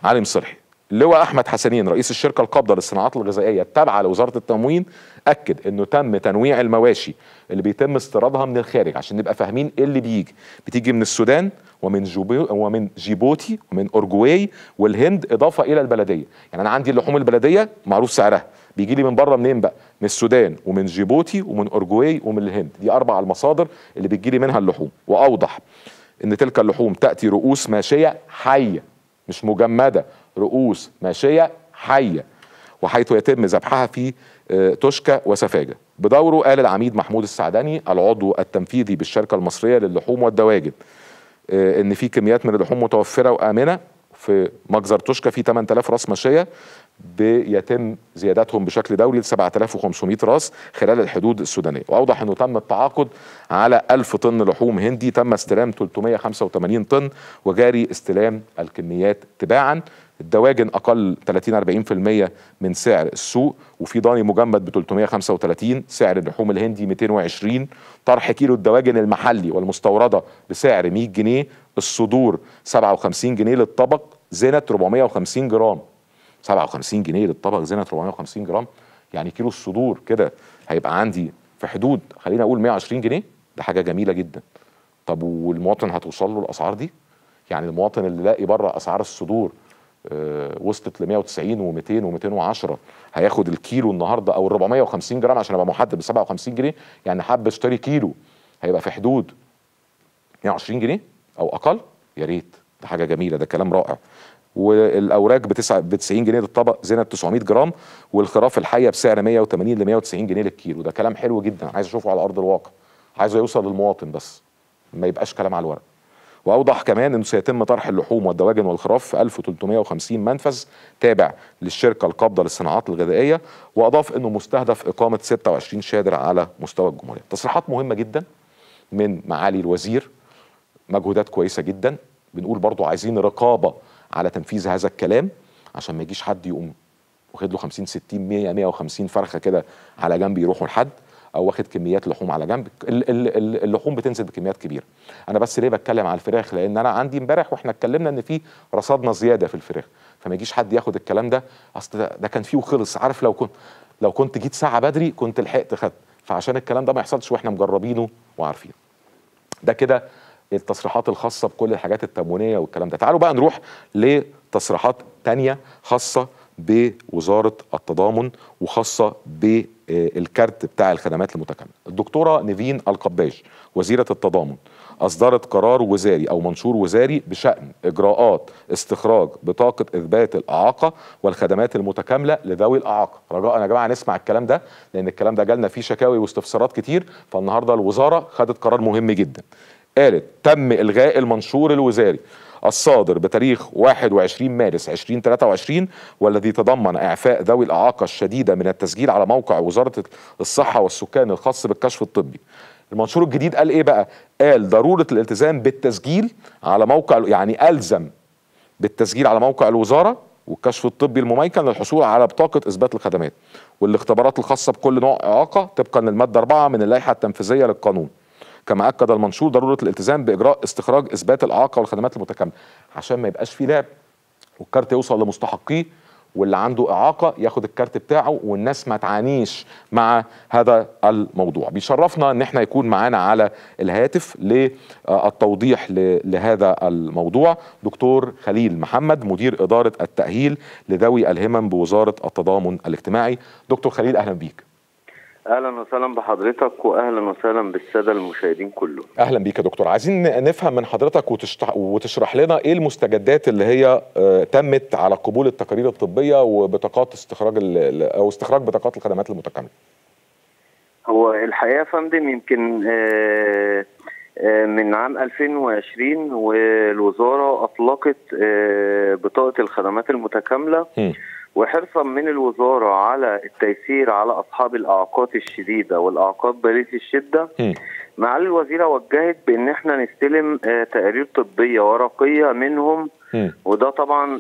علي مصلحي اللواء احمد حسنين رئيس الشركه القابضه للصناعات الغذائيه التابعه لوزاره التموين اكد انه تم تنويع المواشي اللي بيتم استيرادها من الخارج عشان نبقى فاهمين ايه اللي بيجي بتيجي من السودان ومن جيبو ومن جيبوتي ومن اورجواي والهند اضافه الى البلديه يعني انا عندي اللحوم البلديه معروف سعرها بيجي لي من بره منين بقى من السودان ومن جيبوتي ومن اورجواي ومن الهند دي اربع المصادر اللي بتجي لي منها اللحوم واوضح ان تلك اللحوم تاتي رؤوس ماشيه حيه مش مجمده رؤوس ماشيه حيه وحيث يتم ذبحها في آه، تشكى وسفاجه بدوره قال العميد محمود السعدني العضو التنفيذي بالشركه المصريه للحوم والدواجن آه، ان في كميات من اللحوم متوفره وامنه في مجزر تشكى في 8000 راس ماشيه بيتم زيادتهم بشكل دوري ل 7500 راس خلال الحدود السودانيه واوضح انه تم التعاقد على 1000 طن لحوم هندي تم استلام 385 طن وجاري استلام الكميات تباعا الدواجن اقل 30 40% من سعر السوق وفي ضاني مجمد ب 335 سعر اللحوم الهندي 220 طرح كيلو الدواجن المحلي والمستورده بسعر 100 جنيه الصدور 57 جنيه للطبق زينة 450 جرام 57 جنيه للطبق زينة 450 جرام يعني كيلو الصدور كده هيبقى عندي في حدود خلينا اقول 120 جنيه ده حاجه جميله جدا طب والمواطن هتوصل له الاسعار دي يعني المواطن اللي لاقي بره اسعار الصدور آه، وصلت ل 190 و200 و210 هياخد الكيلو النهارده او ال 450 جرام عشان ابقى محدد ب 57 جنيه يعني حب اشتري كيلو هيبقى في حدود 120 جنيه او اقل يا ريت ده حاجه جميله ده كلام رائع والاوراق بتسعة ب 90 جنيه للطبق زينه 900 جرام والخراف الحيه بسعر 180 ل 190 جنيه للكيلو ده كلام حلو جدا عايز اشوفه على ارض الواقع عايزه يوصل للمواطن بس ما يبقاش كلام على الورق واوضح كمان انه سيتم طرح اللحوم والدواجن والخراف في 1350 منفذ تابع للشركه القابضه للصناعات الغذائيه واضاف انه مستهدف اقامه 26 شادر على مستوى الجمهوريه تصريحات مهمه جدا من معالي الوزير مجهودات كويسه جدا بنقول برضو عايزين رقابه على تنفيذ هذا الكلام عشان ما يجيش حد يقوم واخد له 50 60 100 150 فرخه كده على جنب يروحوا لحد او واخد كميات لحوم على جنب ال- ال- ال- اللحوم بتنزل بكميات كبيره انا بس ليه بتكلم على الفراخ لان انا عندي امبارح واحنا اتكلمنا ان في رصدنا زياده في الفراخ فما يجيش حد ياخد الكلام ده اصل ده, ده كان فيه وخلص عارف لو كنت لو كنت جيت ساعه بدري كنت لحقت خدت فعشان الكلام ده ما يحصلش واحنا مجربينه وعارفين ده كده التصريحات الخاصة بكل الحاجات التموينية والكلام ده تعالوا بقى نروح لتصريحات تانية خاصة بوزارة التضامن وخاصة بالكارت بتاع الخدمات المتكاملة الدكتورة نيفين القباج وزيرة التضامن أصدرت قرار وزاري أو منشور وزاري بشأن إجراءات استخراج بطاقة إثبات الإعاقة والخدمات المتكاملة لذوي الإعاقة رجاء يا جماعة نسمع الكلام ده لأن الكلام ده جالنا فيه شكاوي واستفسارات كتير فالنهاردة الوزارة خدت قرار مهم جدا قالت تم إلغاء المنشور الوزاري الصادر بتاريخ 21 مارس 2023 والذي تضمن إعفاء ذوي الإعاقة الشديدة من التسجيل على موقع وزارة الصحة والسكان الخاص بالكشف الطبي المنشور الجديد قال ايه بقى قال ضرورة الالتزام بالتسجيل على موقع يعني ألزم بالتسجيل على موقع الوزارة والكشف الطبي المميكن للحصول على بطاقة إثبات الخدمات والاختبارات الخاصة بكل نوع إعاقة طبقا للمادة 4 من اللائحة التنفيذية للقانون كما أكد المنشور ضرورة الالتزام بإجراء استخراج إثبات الإعاقة والخدمات المتكاملة عشان ما يبقاش في لعب والكارت يوصل لمستحقيه واللي عنده إعاقة ياخد الكارت بتاعه والناس ما تعانيش مع هذا الموضوع بيشرفنا ان احنا يكون معانا على الهاتف للتوضيح ل- لهذا الموضوع دكتور خليل محمد مدير إدارة التأهيل لذوي الهمم بوزارة التضامن الاجتماعي دكتور خليل أهلا بيك اهلا وسهلا بحضرتك واهلا وسهلا بالساده المشاهدين كلهم اهلا بيك يا دكتور عايزين نفهم من حضرتك وتشتح وتشرح لنا ايه المستجدات اللي هي آه، تمت على قبول التقارير الطبيه وبطاقات استخراج ال- ال- او استخراج بطاقات الخدمات المتكامله هو الحقيقه يا فندم يمكن آه، آه، من عام 2020 والوزاره اطلقت آه، بطاقه الخدمات المتكامله مم. وحرصا من الوزاره على التيسير على اصحاب الاعاقات الشديده والاعاقات باليه الشده مم. معالي الوزيره وجهت بان احنا نستلم آه، تقارير طبيه ورقيه منهم مم. وده طبعا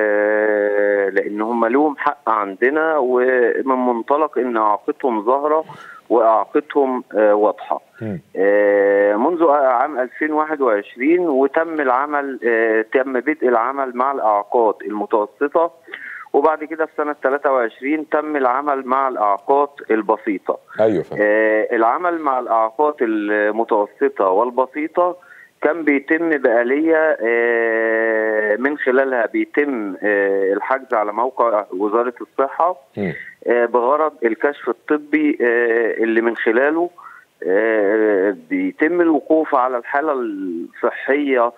آه، لان هم لهم حق عندنا ومن منطلق ان اعاقتهم ظاهره واعاقتهم آه، واضحه مم. آه، منذ عام 2021 وتم العمل آه، تم بدء العمل مع الاعاقات المتوسطه وبعد كده في سنه 23 تم العمل مع الاعاقات البسيطه ايوه فاهم آه، العمل مع الأعاقات المتوسطة والبسيطة كان بيتم بآلية آه، من خلالها بيتم آه، الحجز على موقع وزارة الصحة مم. آه، بغرض الكشف الطبي آه، اللي من خلاله آه، بيتم الوقوف على الحالة الصحية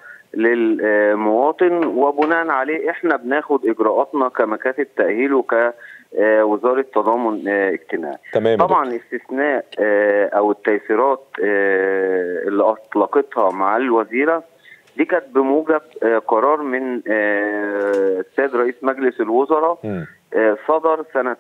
للمواطن وبناء عليه احنا بناخد اجراءاتنا كمكاتب تأهيل وكوزارة تضامن آه، اجتماعي تمام يا طبعا دكتور. استثناء آه، او التيسيرات آه، اللي اطلقتها معالي الوزيره دي كانت بموجب آه، قرار من آه، السيد رئيس مجلس الوزراء مم. آه، صدر سنه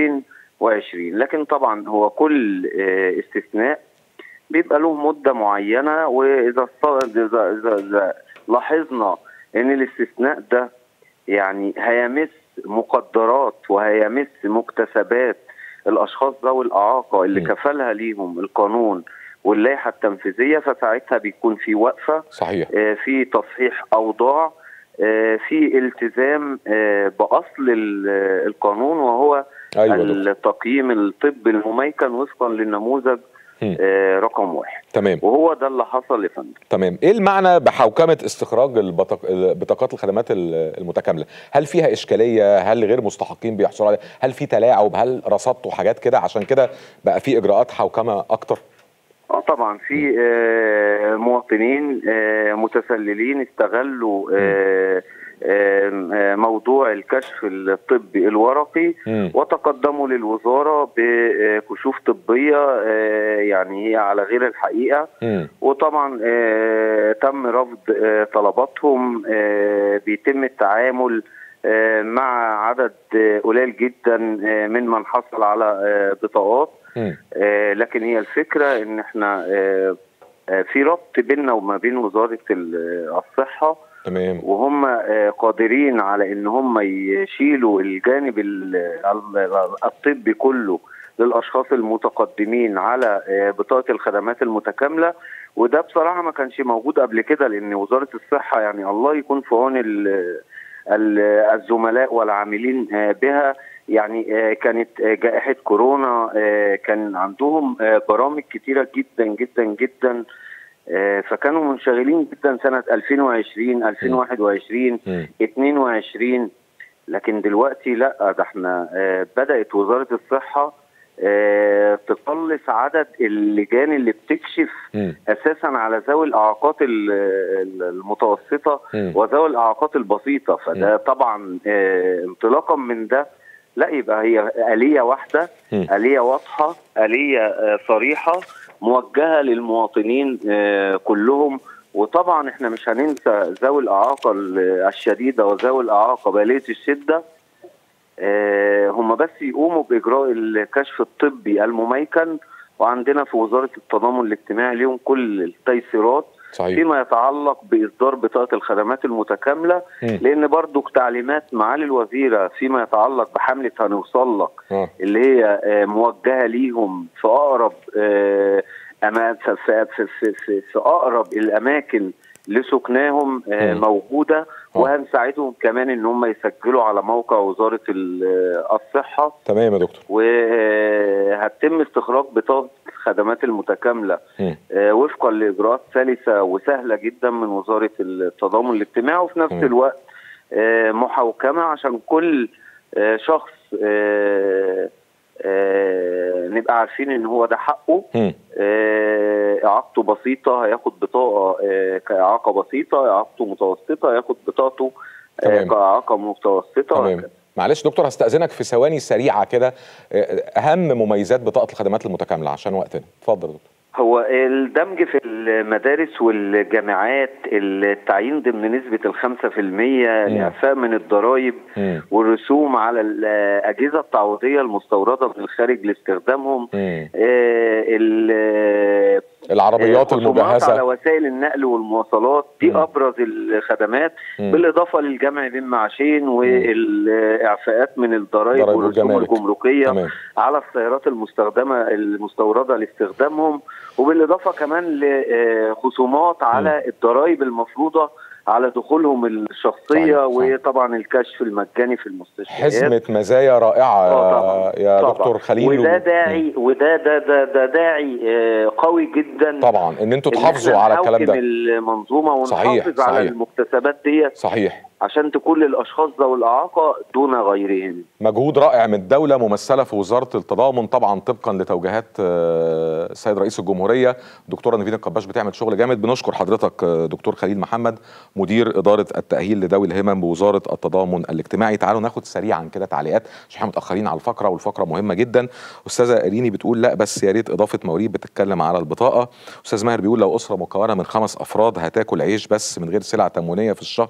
2020 لكن طبعا هو كل آه، استثناء بيبقى له مده معينه واذا الص- اذا اذا, إذا لاحظنا ان الاستثناء ده يعني هيمس مقدرات وهيمس مكتسبات الاشخاص ذوي الاعاقه اللي م. كفلها ليهم القانون واللائحه التنفيذيه فساعتها بيكون في وقفه صحيح آه، في تصحيح اوضاع آه، في التزام آه، باصل ال- القانون وهو ايوه يا دكتور. التقييم الطبي المميكن وفقا للنموذج م. آه، رقم واحد تمام وهو ده اللي حصل يا فندم تمام ايه المعنى بحوكمه استخراج البطاق... بطاقات الخدمات ال- المتكامله هل فيها اشكاليه هل غير مستحقين بيحصلوا عليها هل في تلاعب هل رصدتوا حاجات كده عشان كده بقى في اجراءات حوكمه اكتر اه طبعا في آه، مواطنين آه، متسللين استغلوا آه، آه، آه، موضوع الكشف الطبي الورقي مم. وتقدموا للوزاره بكشوف طبيه آه، يعني هي على غير الحقيقه مم. وطبعا آه، تم رفض آه، طلباتهم آه، بيتم التعامل آه، مع عدد آه، قليل جدا آه، من من حصل على آه، بطاقات مم. آه، لكن هي الفكره ان احنا آه، آه، في ربط بيننا وما بين وزاره ال- الصحه تمام وهم آه، قادرين على ان هم يشيلوا الجانب ال- ال- الطبي كله للاشخاص المتقدمين على آه، بطاقه الخدمات المتكامله وده بصراحه ما كانش موجود قبل كده لان وزاره الصحه يعني الله يكون في عون ال- ال- الزملاء والعاملين آه، بها يعني آه، كانت آه، جائحه كورونا آه، كان عندهم آه، برامج كتيره جدا جدا جدا آه، فكانوا منشغلين جدا سنه 2020 2021 مم. 22 لكن دلوقتي لا ده احنا آه، بدات وزاره الصحه آه، تقلص عدد اللجان اللي بتكشف مم. اساسا على ذوي الاعاقات ال- ال- المتوسطه مم. وذوي الاعاقات البسيطه فده طبعا آه، انطلاقا من ده لا يبقى هي آلية واحدة مم. آلية واضحة آلية آه، صريحة موجهة للمواطنين آه، كلهم وطبعا احنا مش هننسى ذوي الإعاقة ال- الشديدة وذوي الإعاقة بالية الشدة آه، هم بس يقوموا بإجراء الكشف الطبي المميكن وعندنا في وزارة التضامن الاجتماعي ليهم كل التيسيرات صحيح فيما يتعلق بإصدار بطاقة الخدمات المتكاملة مم. لأن برضو تعليمات معالي الوزيرة فيما يتعلق بحملة هنوصل لك اه اللي هي آه، موجهة ليهم في أقرب آه، أما في, في, في, في, في, في أقرب الأماكن لسكناهم آه، مم. موجودة آه. وهنساعدهم كمان إن هم يسجلوا على موقع وزارة ال- آه، الصحة تمام يا دكتور وهتم استخراج بطاقة الخدمات المتكاملة مم. آه، وفقا لاجراءات سلسه وسهله جدا من وزاره التضامن الاجتماعي وفي نفس مم. الوقت آه، محوكمه عشان كل آه، شخص آه، آه، نبقى عارفين ان هو ده حقه مم. آه، اعاقته بسيطه هياخد بطاقه آه، كاعاقه بسيطه اعاقته متوسطه هياخد بطاقته آه، تمام. كاعاقه متوسطه تمام معلش دكتور هستأذنك في ثواني سريعة كده آه، أهم مميزات بطاقة الخدمات المتكاملة عشان وقتنا اتفضل يا دكتور هو الدمج في المدارس والجامعات التعيين ضمن نسبة الخمسة في المية الإعفاء من الضرائب مم. والرسوم على الأجهزة التعويضية المستوردة من الخارج لاستخدامهم مم. آه، ال- العربيات خصومات المجهزه على وسائل النقل والمواصلات دي مم. ابرز الخدمات مم. بالاضافه للجمع بين معاشين والاعفاءات من الضرائب ضرائب والرسوم والجمارك. الجمركيه تمام على السيارات المستخدمه المستورده لاستخدامهم وبالاضافه كمان لخصومات على الضرائب المفروضه على دخولهم الشخصيه صحيح، صحيح. وطبعا الكشف المجاني في المستشفيات حزمه مزايا رائعه آه طبعاً. يا طبعاً. دكتور خليل وده و- داعي وده ده ده, ده داعي آه، قوي جدا طبعا ان انتوا إن تحافظوا إحنا على الكلام نحوكم ده المنظومه صحيح، ونحافظ على صحيح. المكتسبات ديت صحيح عشان تكون للاشخاص ذوي الاعاقه دون غيرهم مجهود رائع من الدولة ممثلة في وزارة التضامن طبعا طبقا لتوجيهات آه، السيد رئيس الجمهورية دكتورة نيفين القباش بتعمل شغل جامد بنشكر حضرتك آه، دكتور خليل محمد مدير إدارة التأهيل لذوي الهمم بوزارة التضامن الاجتماعي تعالوا ناخد سريعا كده تعليقات عشان احنا متأخرين على الفقرة والفقرة مهمة جدا أستاذة إريني بتقول لا بس يا ريت إضافة مواريد بتتكلم على البطاقة أستاذ ماهر بيقول لو أسرة مكونة من خمس أفراد هتاكل عيش بس من غير سلع تموينية في الشهر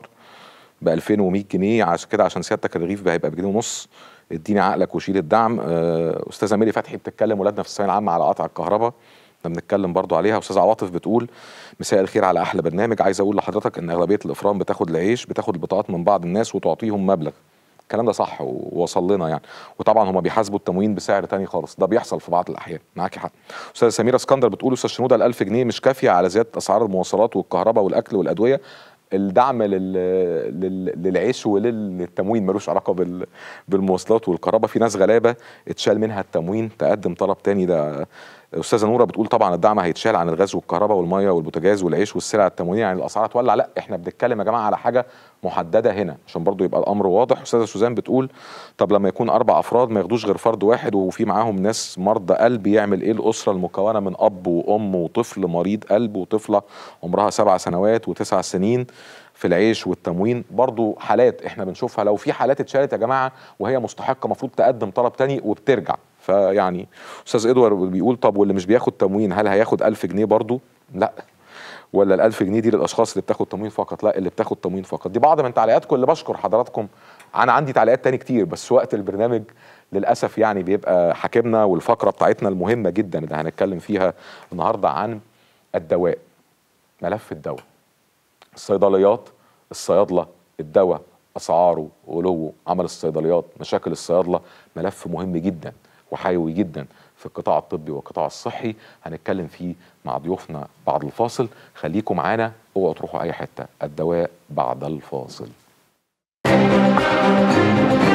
ب 2100 جنيه عشان كده عشان سيادتك الرغيف بقى هيبقى بجنيه ونص اديني عقلك وشيل الدعم آه، استاذه ميري فتحي بتتكلم ولادنا في الثانويه العامه على قطع الكهرباء احنا بنتكلم برضو عليها استاذ عواطف بتقول مساء الخير على احلى برنامج عايز اقول لحضرتك ان اغلبيه الافران بتاخد العيش بتاخد البطاقات من بعض الناس وتعطيهم مبلغ الكلام ده صح ووصل لنا يعني وطبعا هم بيحاسبوا التموين بسعر تاني خالص ده بيحصل في بعض الاحيان معاكي حق استاذه سميره اسكندر بتقول استاذ شنوده ال 1000 جنيه مش كافيه على زياده اسعار المواصلات والكهرباء والاكل والادويه الدعم لل... لل... للعيش وللتموين ملوش علاقه بال... بالمواصلات والكهرباء في ناس غلابه اتشال منها التموين تقدم طلب تاني ده استاذه نوره بتقول طبعا الدعم هيتشال عن الغاز والكهرباء والميه والبوتاجاز والعيش والسلع التموينيه يعني الاسعار هتولع لا احنا بنتكلم يا جماعه على حاجه محدده هنا عشان برضو يبقى الامر واضح استاذه سوزان بتقول طب لما يكون اربع افراد ما ياخدوش غير فرد واحد وفي معاهم ناس مرضى قلب يعمل ايه الاسره المكونه من اب وام وطفل مريض قلب وطفله عمرها سبع سنوات وتسع سنين في العيش والتموين برضو حالات احنا بنشوفها لو في حالات اتشالت يا جماعه وهي مستحقه المفروض تقدم طلب تاني وبترجع فيعني استاذ ادوار بيقول طب واللي مش بياخد تموين هل هياخد 1000 جنيه برضو لا ولا ال 1000 جنيه دي للاشخاص اللي بتاخد تموين فقط لا اللي بتاخد تموين فقط دي بعض من تعليقاتكم اللي بشكر حضراتكم انا عندي تعليقات تاني كتير بس وقت البرنامج للاسف يعني بيبقى حاكمنا والفقره بتاعتنا المهمه جدا اللي هنتكلم فيها النهارده عن الدواء ملف الدواء الصيدليات الصيادله الدواء اسعاره غلوه عمل الصيدليات مشاكل الصيادله ملف مهم جدا وحيوي جدا في القطاع الطبي والقطاع الصحي هنتكلم فيه مع ضيوفنا بعد الفاصل خليكم معانا اوعوا تروحوا اي حته الدواء بعد الفاصل